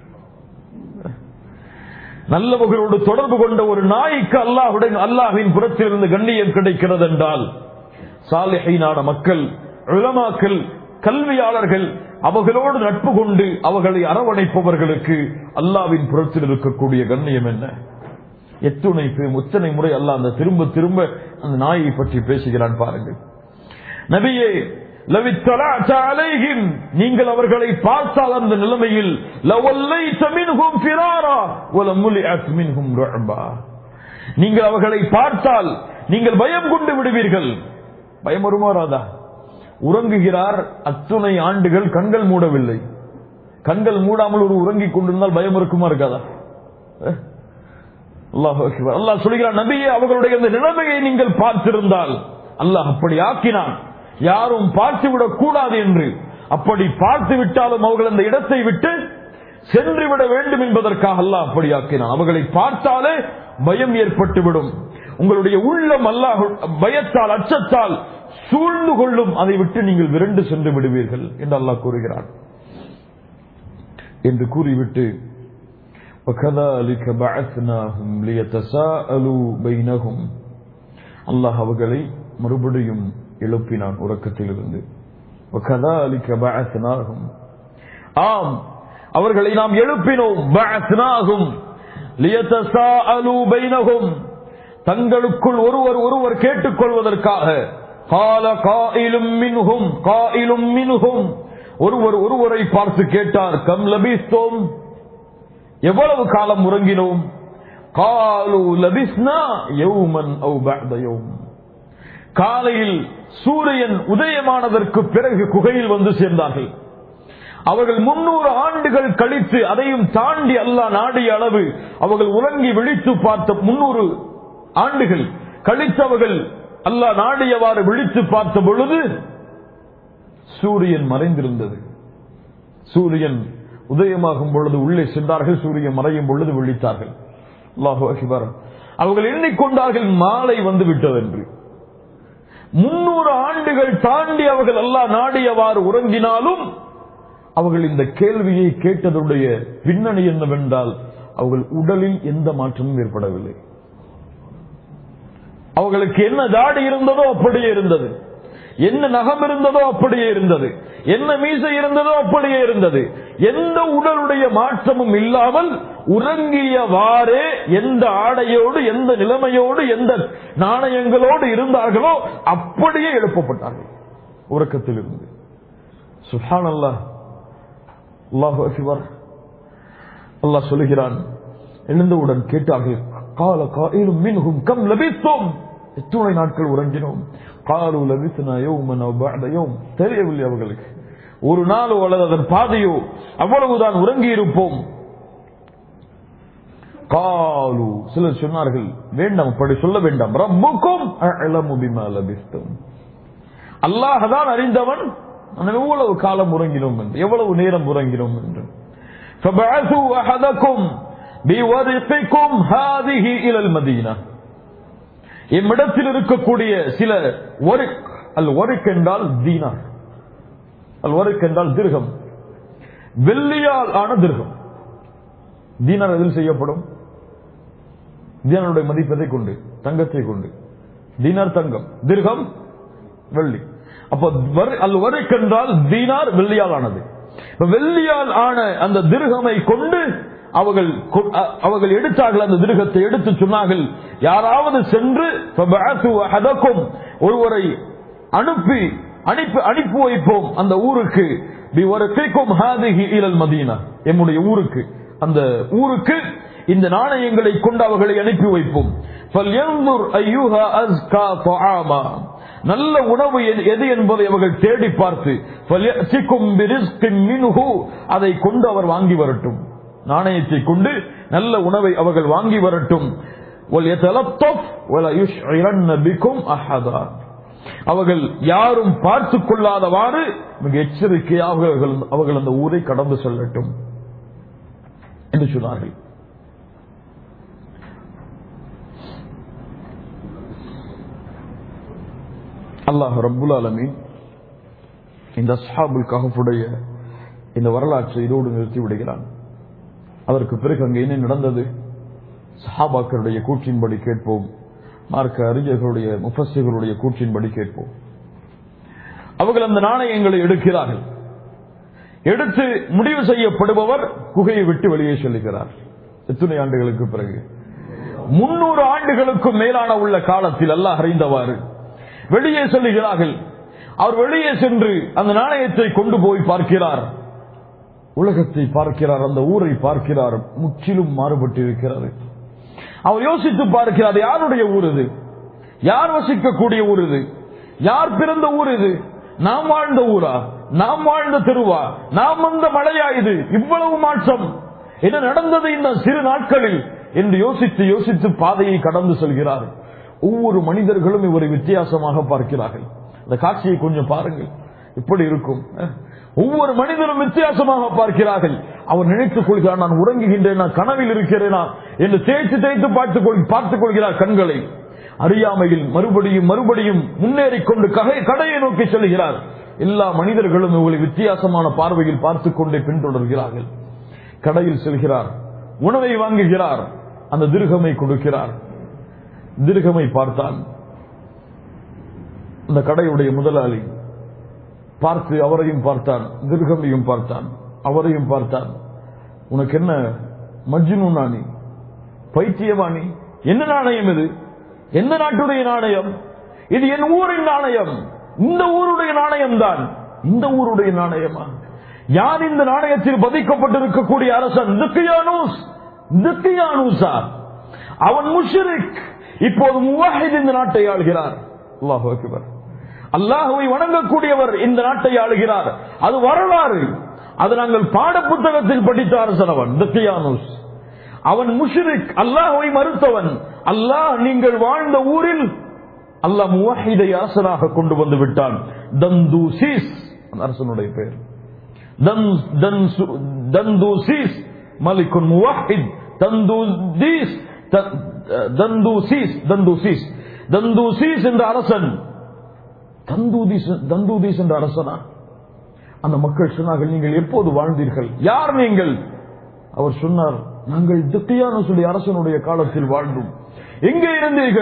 நல்லவர்களோடு தொடர்பு கொண்ட ஒரு நாய்க்கு அல்லாஹுடன் அல்லாஹின் புறத்திலிருந்து கண்ணியம் கிடைக்கிறது என்றால் சாலிஹீனான மக்கள் உலமாக்கள் கல்வியாளர்கள் அவர்களோடு நட்பு கொண்டு அவர்களை அரவணைப்பவர்களுக்கு அல்லாவின் புறத்தில் இருக்கக்கூடிய கண்ணியம் என்ன எத்துணை பே- எத்தனை முறை அல்லாஹ் அந்த திரும்ப திரும்ப அந்த நாயை பற்றி பேசுகிறான் பாருங்கள் நபியே لَوِاتَّلَعْتَ عَلَيْهِمْ நீங்கள் அவர்களை பார்த்தால் அந்த நிலைமையில் لَوَلَّيْتَ مِنْهُمْ فِرَارًا وَلَمُلِئَتْ مِنْهُمْ رُعْبًا நீங்கள் அவர்களை பார்த்தால் நீங்கள் பயம் கொண்டு விடுவீர்கள் பயம் வருமா ராதா உறங்குகிறார் அத்துணை ஆண்டுகள் கண்கள் மூடவில்லை கண்கள் மூடாமல் ஒரு உறங்கிக் கொண்டிருந்தால் பயம் இருக்குமா இருக்காதா அஹ்? அல்லாஹ் அக்பர். அல்லாஹ் சொல்கிறான் நபியே அவர்களுடைய அந்த நிலைமையை நீங்கள் பார்த்திருந்தால் அல்லாஹ் அப்படி ஆக்கினான் யாரும் பார்த்துவிடக் கூடாது என்று அப்படி பார்த்து விட்டாலும் அவர்கள் அந்த இடத்தை விட்டு சென்று விட வேண்டும் என்பதற்காக அல்லாஹ் அப்படி ஆக்கினான் அவர்களை பார்த்தாலே பயம் ஏற்பட்டுவிடும் உங்களுடைய உள்ளம் அல்லாஹ் பயத்தால் அச்சத்தால் சூழ்ந்து கொள்ளும் அதை விட்டு நீங்கள் விரண்டு சென்று விடுவீர்கள் என்று அல்லாஹ் கூறுகிறான் என்று கூறிவிட்டு وَكَذَلِكَ بَعَثْنَاهُمْ لِيَتَسَاءَلُوا بَيْنَهُمْ அல்லாஹ் அவர்களை மறுபடியும் எழுப்பினான் உறக்கத்திலிருந்து وَكَذَلِكَ بَعَثْنَاهُمْ ஆம் அவர்களை நாம் எழுப்பினோம் بَعَثْنَاهُمْ لِيَتَسَاءَلُوا بَيْنَهُمْ தங்களுக்குள் ஒருவர் ஒருவர் கேட்டுக்கொள்வதற்காக قَالَ قَائِلٌ مِّنْهُمْ قَائِلٌ مِّنْهُمْ ஒருவர் ஒருவரை பார்த்து கேட்டார் கம் லபிஸ்தோம் எவ்வளவு காலம் உறங்கினோம் காலு லபிஸ்னா யௌமன் அவு பஅத யௌம் காலையில் சூரியன் உதயமானதற்கு பிறகு குகையில் வந்து சேர்ந்தார்கள் அவர்கள் முன்னூறு ஆண்டுகள் கழித்து அதையும் தாண்டி அல்லாஹ் நாடிய அளவு அவர்கள் உறங்கி விழித்து பார்த்த முன்னூறு ஆண்டுகள் கழித்தவர்கள் அல்லாஹ் நாடியவாறு விழித்து பார்த்த பொழுது சூரியன் மறைந்திருந்தது சூரியன் உதயமாகும் பொழுது உள்ளே சென்றார்கள் சூரியன் மறையும் பொழுது விழித்தார்கள் அல்லாஹு அக்பர் அவர்கள் எண்ணிக்கொண்டார்கள் மாலை வந்து விட்டது என்று முன்னூறு ஆண்டுகள் தாண்டி அவர்கள் அல்லாஹ் நாடியவாறு உறங்கினாலும் அவர்கள் இந்த கேள்வியை கேட்டதுடைய பின்னணி என்னவென்றால் அவர்கள் உடலில் எந்த மாற்றமும் ஏற்படவில்லை அவர்களுக்கு என்ன தாடி இருந்ததோ அப்படியே இருந்தது என்ன நகம் இருந்ததோ அப்படியே இருந்தது என்ன மீசை இருந்ததோ அப்படியே இருந்தது எந்த உடலுடைய மாற்றமும் இல்லாமல் உறங்கியவாறே எந்த ஆடையோடு எந்த நிலைமையோடு எந்த நாணயங்களோடு இருந்தார்களோ அப்படியே எழுப்பப்பட்டார்கள் உறக்கத்தில் இருந்து சுஹான் அல்லாஹ் அல்லாஹ் அக்பர் அல்லாஹ் சொல்லுகிறான் எழுந்தவுடன் கேட்டார்கள் கால காயிலும் மின்ஹும் கம் லபித்தோம் எத்தனை நாட்கள் உறங்கினோம் காலு லபித்னா யௌமன் அவ் பஅத யௌம் தெரியவில்லை அவர்களுக்கு ஒரு நாளோ அல்லது அதன் பாதையோ அவ்வளவுதான் உறங்கி இருப்போம் காலு சிலர் சொன்னார்கள் வேண்டாம் அப்படி சொல்ல வேண்டாம் ரப்புக்கும் அஅலமு பிமா லபிஸ்தும் அல்லாஹ் தான் அறிந்தவன் நாம் எவ்வளவு காலம் உறங்கினோம் என்று எவ்வளவு நேரம் உறங்கினோம் என்று فبعثوا أحدكم بورقكم هذه إلى المدينة இம்மிடத்தில் இருக்கக்கூடிய சில ஒரிக் அல் ஒரிக் என்றால் தீனார் அல் ஒரிக் என்றால் திருகம் வெள்ளியால் ஆன திருகம் தீனார் எதில் செய்யப்படும் தீனாருடைய மதிப்பதை கொண்டு தங்கத்தை கொண்டு தீனார் தங்கம் திருகம் வெள்ளி அப்ப வரி- அல் ஒரிக் என்றால் தீனார் வெள்ளியால் ஆனது இப்ப வெள்ளியால் ஆன அந்த திருகமை கொண்டு அவர்கள் கொ- அ- அவர்கள் எடுத்தார்கள் அந்த திருகத்தை எடுத்து சொன்னார்கள் யாராவது சென்று فَبَعَثُوا أَحَدَكُمْ ஒருவரை அனுப்பி அனுப்பி அனுப்பி வைப்போம் அந்த ஊருக்கு بِوَرَقِكُمْ هَذِهِ إِلَى الْمَدِينَةِ எம்முடைய ஊருக்கு அந்த ஊருக்கு இந்த நாணயங்களை கொண்டு அவர்களை அனுப்பி வைப்போம் فَلْيَنظُرْ أَيُّهَا أَزْكَى طَعَامًا நல்ல உணவு எது- எது என்பதை அவர்கள் தேடி பார்த்து فَلْيَأْتِكُمْ بِرِزْقٍ مِّنْهُ அதை கொண்டு அவர் வாங்கி வரட்டும் நாணயத்தை கொண்டு நல்ல உணவை அவர்கள் வாங்கி வரட்டும் وَلْيَتَلَطَّفْ وَلَا يُشْعِرَنَّ بِكُمْ أَحَدًا அவர்கள் யாரும் பார்த்துக் கொள்ளாதவாறு மிக எச்சரிக்கையாக அவர்கள் அவர்கள் அந்த ஊரை கடந்து செல்லட்டும் என்று சொன்னார்கள் அல்லாஹ் ரப்புல் ஆலமீன் இந்த அஸ்ஹாபுல் கஹஃபுடைய இந்த வரலாற்றை இதோடு நிறுத்தி விடுகிறான் அதற்கு பிறகு அங்கே என்ன நடந்தது சஹாபாக்களுடைய கூற்றின்படி கேட்போம் மார்க்க அறிஞர்களுடைய முஃபஸ்ஸிகளுடைய கூற்றின்படி கேட்போம் அவர்கள் அந்த நாணயங்களை எடுக்கிறார்கள் எடுத்து முடிவு செய்யப்படுபவர் குகையை விட்டு வெளியே செல்லுகிறார் எத்தனை ஆண்டுகளுக்கு பிறகு முன்னூறு ஆண்டுகளுக்கும் மேலான உள்ள காலத்தில் அல்லாஹ் அறிந்தவாறு வெளியே செல்லுகிறார்கள் அவர் வெளியே சென்று அந்த நாணயத்தை கொண்டு போய் பார்க்கிறார் உலகத்தை பார்க்கிறார் அந்த ஊரை பார்க்கிறார் முற்றிலும் மாறுபட்டு இருக்கிறது அவர் யோசித்து பார்க்கிறார் யாருடைய ஊர் இது யார் வசிக்கக்கூடிய ஊர் இது யார் பிறந்த ஊர் இது நாம் வாழ்ந்த ஊரா நாம் வாழ்ந்த தெருவா நாம் வந்த மழையா இது இவ்வளவு மாற்றம் என்ன நடந்தது இந்த சிறு நாட்களில் என்று யோசித்து யோசித்து பாதையை கடந்து செல்கிறார் ஒவ்வொரு மனிதர்களும் இவரை வித்தியாசமாக பார்க்கிறார்கள் அந்த காட்சியை கொஞ்சம் பாருங்கள் எப்படி இருக்கும் அஹ்? ஒவ்வொரு மனிதனும் வித்தியாசமாக பார்க்கிறார்கள் அவர் நினைத்துக் கொள்கிறார் நான் உறங்குகின்றேன் நான் கனவில் இருக்கிறேனா என்று தேய்த்து தேய்த்து பார்த்துக் கொள் பார்த்துக் கொள்கிறார் கண்களை அறியாமையில் மறுபடியும் மறுபடியும் முன்னேறிக் கொண்டு ககை- கடையை நோக்கி செல்கிறார் எல்லா மனிதர்களும் இவங்களை வித்தியாசமான பார்வையில் பார்த்துக் கொண்டே பின்தொடர்கிறார்கள் கடையில் செல்கிறார் உணவை வாங்குகிறார் அந்த திருகமை கொடுக்கிறார் திருகமை பார்த்தான் அந்த கடையுடைய முதலாளி பார்த்து அவரையும் பார்த்தான் திருகமையும் பார்த்தான் அவரையும் பார்த்தான் உனக்கு என்ன மஜ்னு நாணி பைத்தியவாணி என்ன நாணயம் இது எந்த நாட்டுடைய நாணயம் இது என் ஊரின் நாணயம் இந்த ஊருடைய நாணயம் தான் இந்த ஊருடைய நாணயமா யார் இந்த நாணயத்தில் பதிக்கப்பட்டிருக்கக்கூடிய அரசன் திக்கியானூஸ் திக்கியானூசா அவன் முஷ்ரிக் இப்போது முவாஹித் இந்த நாட்டை ஆள்கிறார் அல்லாஹு அக்பர் அல்லாஹுவை வணங்கக்கூடியவர் இந்த நாட்டை ஆளுகிறார் அது வரலாறு அது நாங்கள் பாட புத்தகத்தில் படித்த அரசன் அவன் திக்கியானூஸ் அவன் முஷ்ரிக் அல்லாஹுவை மறுத்தவன் அல்லாஹ் நீங்கள் வாழ்ந்த ஊரில் அல்லாஹ் முவாஹிதை அரசனாக கொண்டு வந்து விட்டான் தந்தூசிஸ் அந்த அரசனுடைய பெயர் தன்- தன்சு- தந்தூசிஸ் மலிக்குன் முவாஹித் தந்தூதீஸ் த- தந்தூசிஸ் தந்தூசிஸ் தந்தூசிஸ் என்ற அரசன் தந்தூதீஸ் தந்தூதீஸ் என்ற அரசனா அந்த மக்கள் சொன்னார்கள் நீங்கள் எப்போது வாழ்ந்தீர்கள் யார் நீங்கள் அவர் சொன்னார் நாங்கள் தித்தியானசுடைய அரசனுடைய காலத்தில் வாழ்ந்தோம் எங்கே இருந்தீர்கள்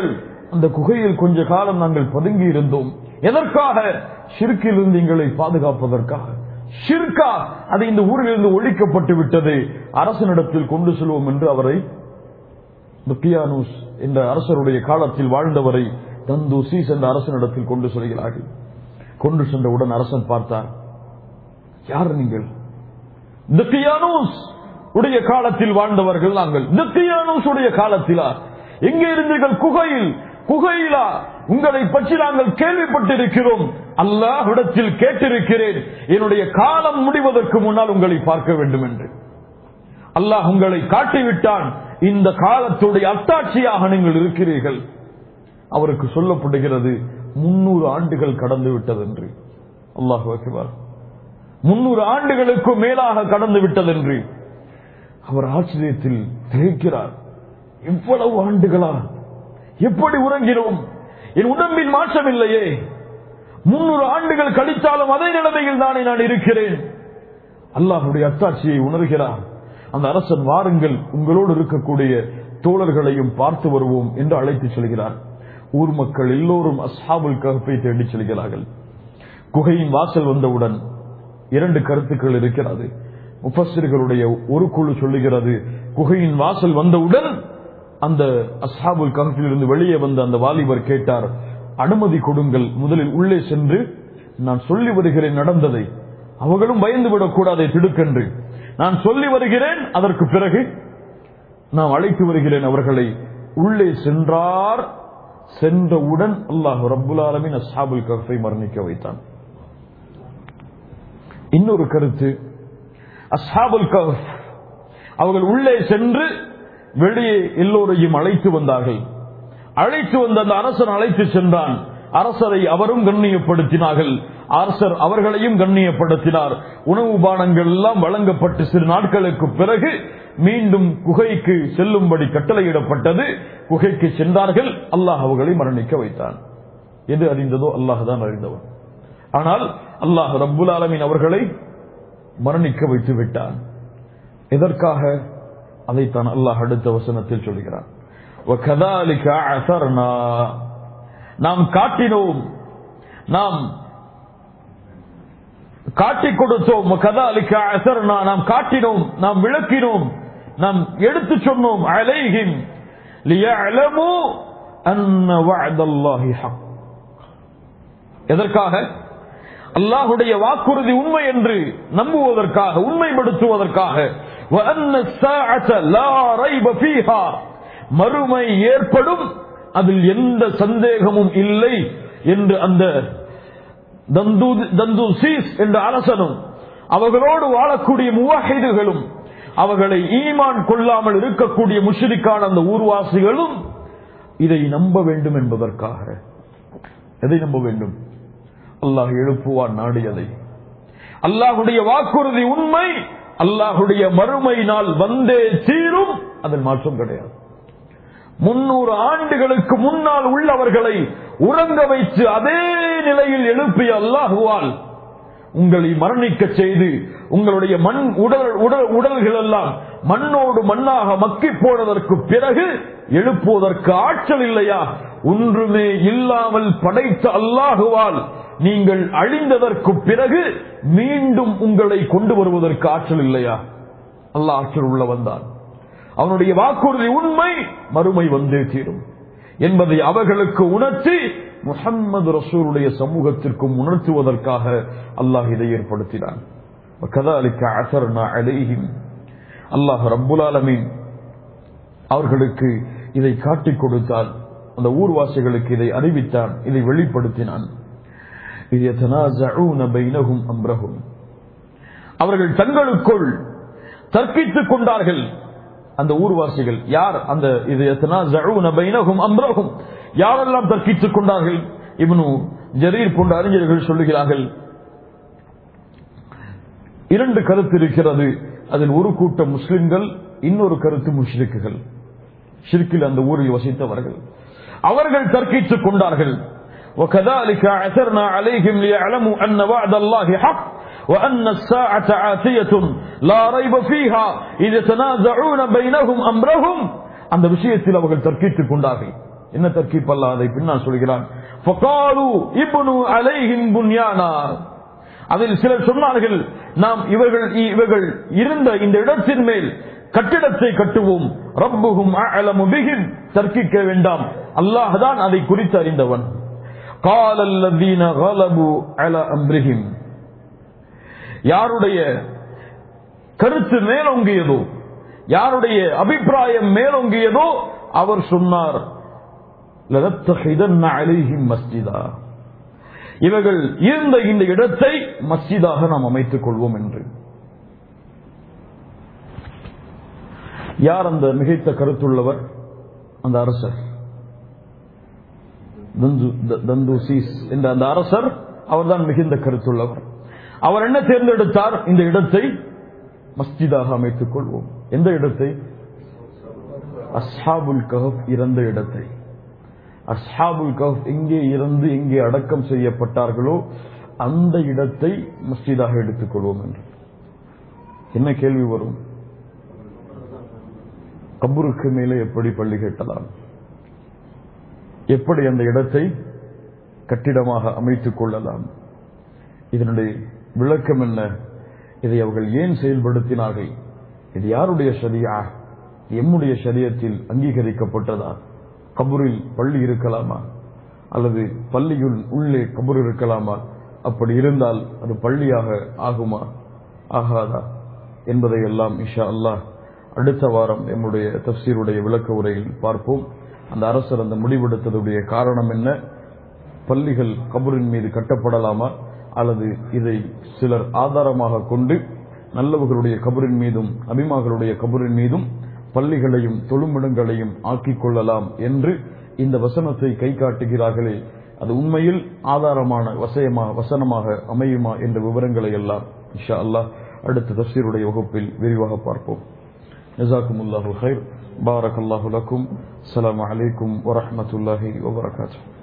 அந்த குகையில் கொஞ்ச காலம் நாங்கள் பதுங்கி இருந்தோம் எதற்காக ஷிர்கிலிருந்து எங்களை பாதுகாப்பதற்காக ஷிர்கா அது இந்த ஊரிலிருந்து ஒழிக்கப்பட்டு விட்டது அரசனிடத்தில் கொண்டு செல்வோம் என்று அவரை துக்கியானூஸ் என்ற அரசருடைய காலத்தில் வாழ்ந்தவரை தந்தூசீஸ் என்ற அரசனிடத்தில் கொண்டு செல்கிறார்கள் கொண்டு சென்றவுடன் அரசன் பார்த்தார் யார் நீங்கள் தித்தியானூஸ் உடைய காலத்தில் வாழ்ந்தவர்கள் நாங்கள் தித்தியானூஸ் உடைய காலத்திலா எங்கே இருந்தீர்கள் குகையில் குகையிலா உங்களை பற்றி நாங்கள் கேள்விப்பட்டிருக்கிறோம் அல்லாஹ்விடத்தில் கேட்டிருக்கிறேன் என்னுடைய காலம் முடிவதற்கு முன்னால் உங்களை பார்க்க வேண்டும் என்று அல்லாஹ் உங்களை காட்டிவிட்டான் இந்த காலத்துடைய அத்தாட்சியாக நீங்கள் இருக்கிறீர்கள் அவருக்கு சொல்லப்படுகிறது முன்னூறு ஆண்டுகள் கடந்து விட்டது என்று அல்லாஹ் வைக்குவார் முன்னூறு ஆண்டுகளுக்கு மேலாக கடந்து விட்டதென்று அவர் ஆச்சரியத்தில் திகைக்கிறார் இவ்வளவு ஆண்டுகளா எப்படி உறங்கினோம் என் உடம்பில் மாற்றம் இல்லையே முன்னூறு ஆண்டுகள் கழித்தாலும் அதே நிலைமையில் தானே நான் இருக்கிறேன் அல்லாஹுடைய அத்தாட்சியை உணர்கிறார் அந்த அரசன் வாருங்கள் உங்களோடு இருக்கக்கூடிய தோழர்களையும் பார்த்து வருவோம் என்று அழைத்து செல்கிறார் ஊர் மக்கள் எல்லோரும் அஸ்ஹாபுல் கஹப்பை தேடி செல்கிறார்கள் குகையின் வாசல் வந்தவுடன் இரண்டு கருத்துக்கள் இருக்கிறது முஃபஸ்ஸிர்களுடைய ஒரு குழு சொல்லுகிறது குகையின் வாசல் வந்தவுடன் அந்த அஸ்ஹாபுல் கஹஃபில் இருந்து வெளியே வந்த அந்த வாலிபர் கேட்டார் அனுமதி கொடுங்கள் முதலில் உள்ளே சென்று நான் சொல்லி வருகிறேன் நடந்ததை அவர்களும் பயந்து விடக்கூடாதை திடுக்கென்று நான் சொல்லி வருகிறேன் அதற்கு பிறகு நான் அழைத்து வருகிறேன் அவர்களை உள்ளே சென்றார் சென்றவுடன் அல்லாஹ் ரப்புல் ஆலமின் அஸ்ஹாபுல் கஹ்ஃபை மரணிக்க வைத்தான் இன்னொரு கருத்து அஸ்ஹாபுல் கஹ் அவர்கள் உள்ளே சென்று வெளியே எல்லோரையும் அழைத்து வந்தார்கள் அழைத்து வந்த அந்த அரசன் அழைத்து சென்றான் அரசரை அவரும் கண்ணியப்படுத்தினார்கள் அரசர் அவர்களையும் கண்ணியப்படுத்தினார் உணவு பானங்கள் எல்லாம் வழங்கப்பட்டு சிறு நாட்களுக்கு பிறகு மீண்டும் குகைக்கு செல்லும்படி கட்டளையிடப்பட்டது குகைக்கு சென்றார்கள் அல்லாஹ் அவர்களை மரணிக்க வைத்தான் எது அறிந்ததோ அல்லாஹ் தான் அறிந்தவன் ஆனால் அல்லாஹ் ரப்புல் ஆலமீன் அவர்களை மரணிக்க வைத்து விட்டான் எதற்காக அதைத்தான் அல்லாஹ் அடுத்த வசனத்தில் சொல்கிறான் وَكَذَلِكَ عَثَرْنَا நாம் காட்டினோம் நாம் காட்டிக் கொடுத்தோம் وَكَذَلِكَ عَثَرْنَا நாம் காட்டினோம் நாம் விளக்கினோம் நாம் எடுத்து சொன்னோம் அலைஹிம் لِيَعْلَمُوا أَنَّ وَعْدَ اللَّهِ حَقٌّ எதற்காக அல்லாஹுடைய வாக்குறுதி உண்மை என்று நம்புவதற்காக உண்மைப்படுத்துவதற்காக وَأَنَّ السَّاعَةَ லா رَيْبَ فِيهَا மறுமை ஏற்படும் அதில் எந்த சந்தேகமும் இல்லை என்று அந்த தந்து சீஸ் என்ற அரசனும் அவர்களோடு வாழக்கூடிய முவாஹிதுகளும் அவர்களை ஈமான் கொள்ளாமல் இருக்கக்கூடிய முஷிரிக்கான அந்த ஊர்வாசிகளும் இதை நம்ப வேண்டும் என்பதற்காக எதை நம்ப வேண்டும் அல்லாஹ் எழுப்புவான் நாடியதை அல்லாஹுடைய வாக்குறுதி உண்மை அல்லாஹுடைய மறுமை நாள் வந்தே தீரும் அதில் மாற்றம் கிடையாது முன்னூறு ஆண்டுகளுக்கு முன்னால் உள்ளவர்களை உறங்க வைத்து அதே நிலையில் எழுப்பிய அல்லாஹுவால் உங்களை மரணிக்க செய்து உங்களுடைய மண் உடல் உடல் உடல்கள் எல்லாம் மண்ணோடு மண்ணாக மக்கி போனதற்கு பிறகு எழுப்புவதற்கு ஆற்றல் இல்லையா ஒன்றுமே இல்லாமல் படைத்த அல்லாஹுவால் நீங்கள் அழிந்ததற்கு பிறகு மீண்டும் உங்களை கொண்டு வருவதற்கு ஆற்றல் இல்லையா அல்லாஹ் ஆற்றல் உள்ள வந்தான் அவனுடைய வாக்குறுதி உண்மை மறுமை வந்தே தீரும் என்பதை அவர்களுக்கு உணர்த்தி முகம்மது ரசூருடைய சமூகத்திற்கும் உணர்த்துவதற்காக அல்லாஹ் இதை ஏற்படுத்தினான் அல்லாஹ் ரப்புல் ஆலமீன் அவர்களுக்கு இதை காட்டிக் கொடுத்தான் அந்த ஊர்வாசிகளுக்கு இதை அறிவித்தான் இதை வெளிப்படுத்தினான் அம்ரஹும் அவர்கள் தங்களுக்குள் தர்க்கித்துக் கொண்டார்கள் அந்த ஊர்வாசிகள் யார் அந்த இது அம்ரகும் யாரெல்லாம் தர்க்கித்துக் கொண்டார்கள் இவனு ஜரீர் போன்ற அறிஞர்கள் சொல்லுகிறார்கள் இரண்டு கருத்து இருக்கிறது அதில் ஒரு கூட்டம் முஸ்லிம்கள் இன்னொரு கருத்து முஷ்ரிக்குகள் ஷிர்கில் அந்த ஊரில் வசித்தவர்கள் அவர்கள் தர்க்கித்துக் கொண்டார்கள் وكذلك عثرنا عليهم ليعلموا أن وعد الله حق وأن الساعة عاتية لا ريب فيها إذ يتنازعون بينهم أمرهم அந்த விஷயத்தில் அவர்கள் தர்க்கித்துக் கொண்டார்கள் என்ன தர்கீப் அல்ல அதை பின்னால் சொல்கிறான் فَقَالُوا இப்னு அலைஹிம் புன்யானா அதில் சிலர் சொன்னார்கள் நாம் இவர்கள் இவர்கள் இருந்த இந்த இடத்தின் மேல் கட்டிடத்தை கட்டுவோம் ரப்புகும் அஅலமு பிஹிம் தர்க்கிக்க வேண்டாம் அல்லாஹ் தான் அதை குறித்து அறிந்தவன் قال الذين غلبوا على امرهم யாருடைய கருத்து மேலோங்கியதோ யாருடைய அபிப்பிராயம் மேலோங்கியதோ அவர் சொன்னார் لَنَتَّخِذَنَّ عَلَيْهِمْ مَسْجِدًا இவர்கள் இருந்த இந்த இடத்தை மஸ்ஜிதாக நாம் அமைத்துக் கொள்வோம் என்று யார் அந்த மிகைத்த கருத்துள்ளவர் அந்த அரசர் தந்து- த- தந்துசீஸ் என்ற அந்த அரசர் அவர்தான் மிகுந்த கருத்துள்ளவர் அவர் என்ன தேர்ந்தெடுத்தார் இந்த இடத்தை மஸ்ஜிதாக அமைத்துக் கொள்வோம் எந்த இடத்தை அஸ்ஹாபுல் கஹப் இறந்த இடத்தை அஸ்ஹாபுல் கஹப் எங்கே இறந்து எங்கே அடக்கம் செய்யப்பட்டார்களோ அந்த இடத்தை மஸ்ஜிதாக எடுத்துக் கொள்வோம் என்று என்ன கேள்வி வரும் கபருக்கு மேலே எப்படி பள்ளி கட்டலாம் எப்படி அந்த இடத்தை கட்டிடமாக அமைத்துக் கொள்ளலாம் இதனுடைய விளக்கம் என்ன இதை அவர்கள் ஏன் செயல்படுத்தினார்கள் இது யாருடைய ஷரியா எம்முடைய ஷரியத்தில் அங்கீகரிக்கப்பட்டதா கபூரில் பள்ளி இருக்கலாமா அல்லது பள்ளியுள் உள்ளே கபூர் இருக்கலாமா அப்படி இருந்தால் அது பள்ளியாக ஆகுமா ஆகாதா என்பதை எல்லாம் இஷா அல்லாஹ் அடுத்த வாரம் எம்முடைய தப்சீருடைய விளக்க உரையில் பார்ப்போம் அந்த அரசர் அந்த முடிவெடுத்ததுடைய காரணம் என்ன பள்ளிகள் கபரின் மீது கட்டப்படலாமா அல்லது இதை சிலர் ஆதாரமாக கொண்டு நல்லவர்களுடைய கபரின் மீதும் அபிமாகளுடைய கபரின் மீதும் பள்ளிகளையும் தொழுமிடங்களையும் ஆக்கிக் கொள்ளலாம் என்று இந்த வசனத்தை கை காட்டுகிறார்களே அது உண்மையில் ஆதாரமான வசயமா வசனமாக அமையுமா என்ற விவரங்களை எல்லாம் இன்ஷா அல்லாஹ் அடுத்த தப்சீருடைய வகுப்பில் விரிவாக பார்ப்போம் جزاكم الله خير بارك الله لكم السلام عليكم ورحمة الله وبركاته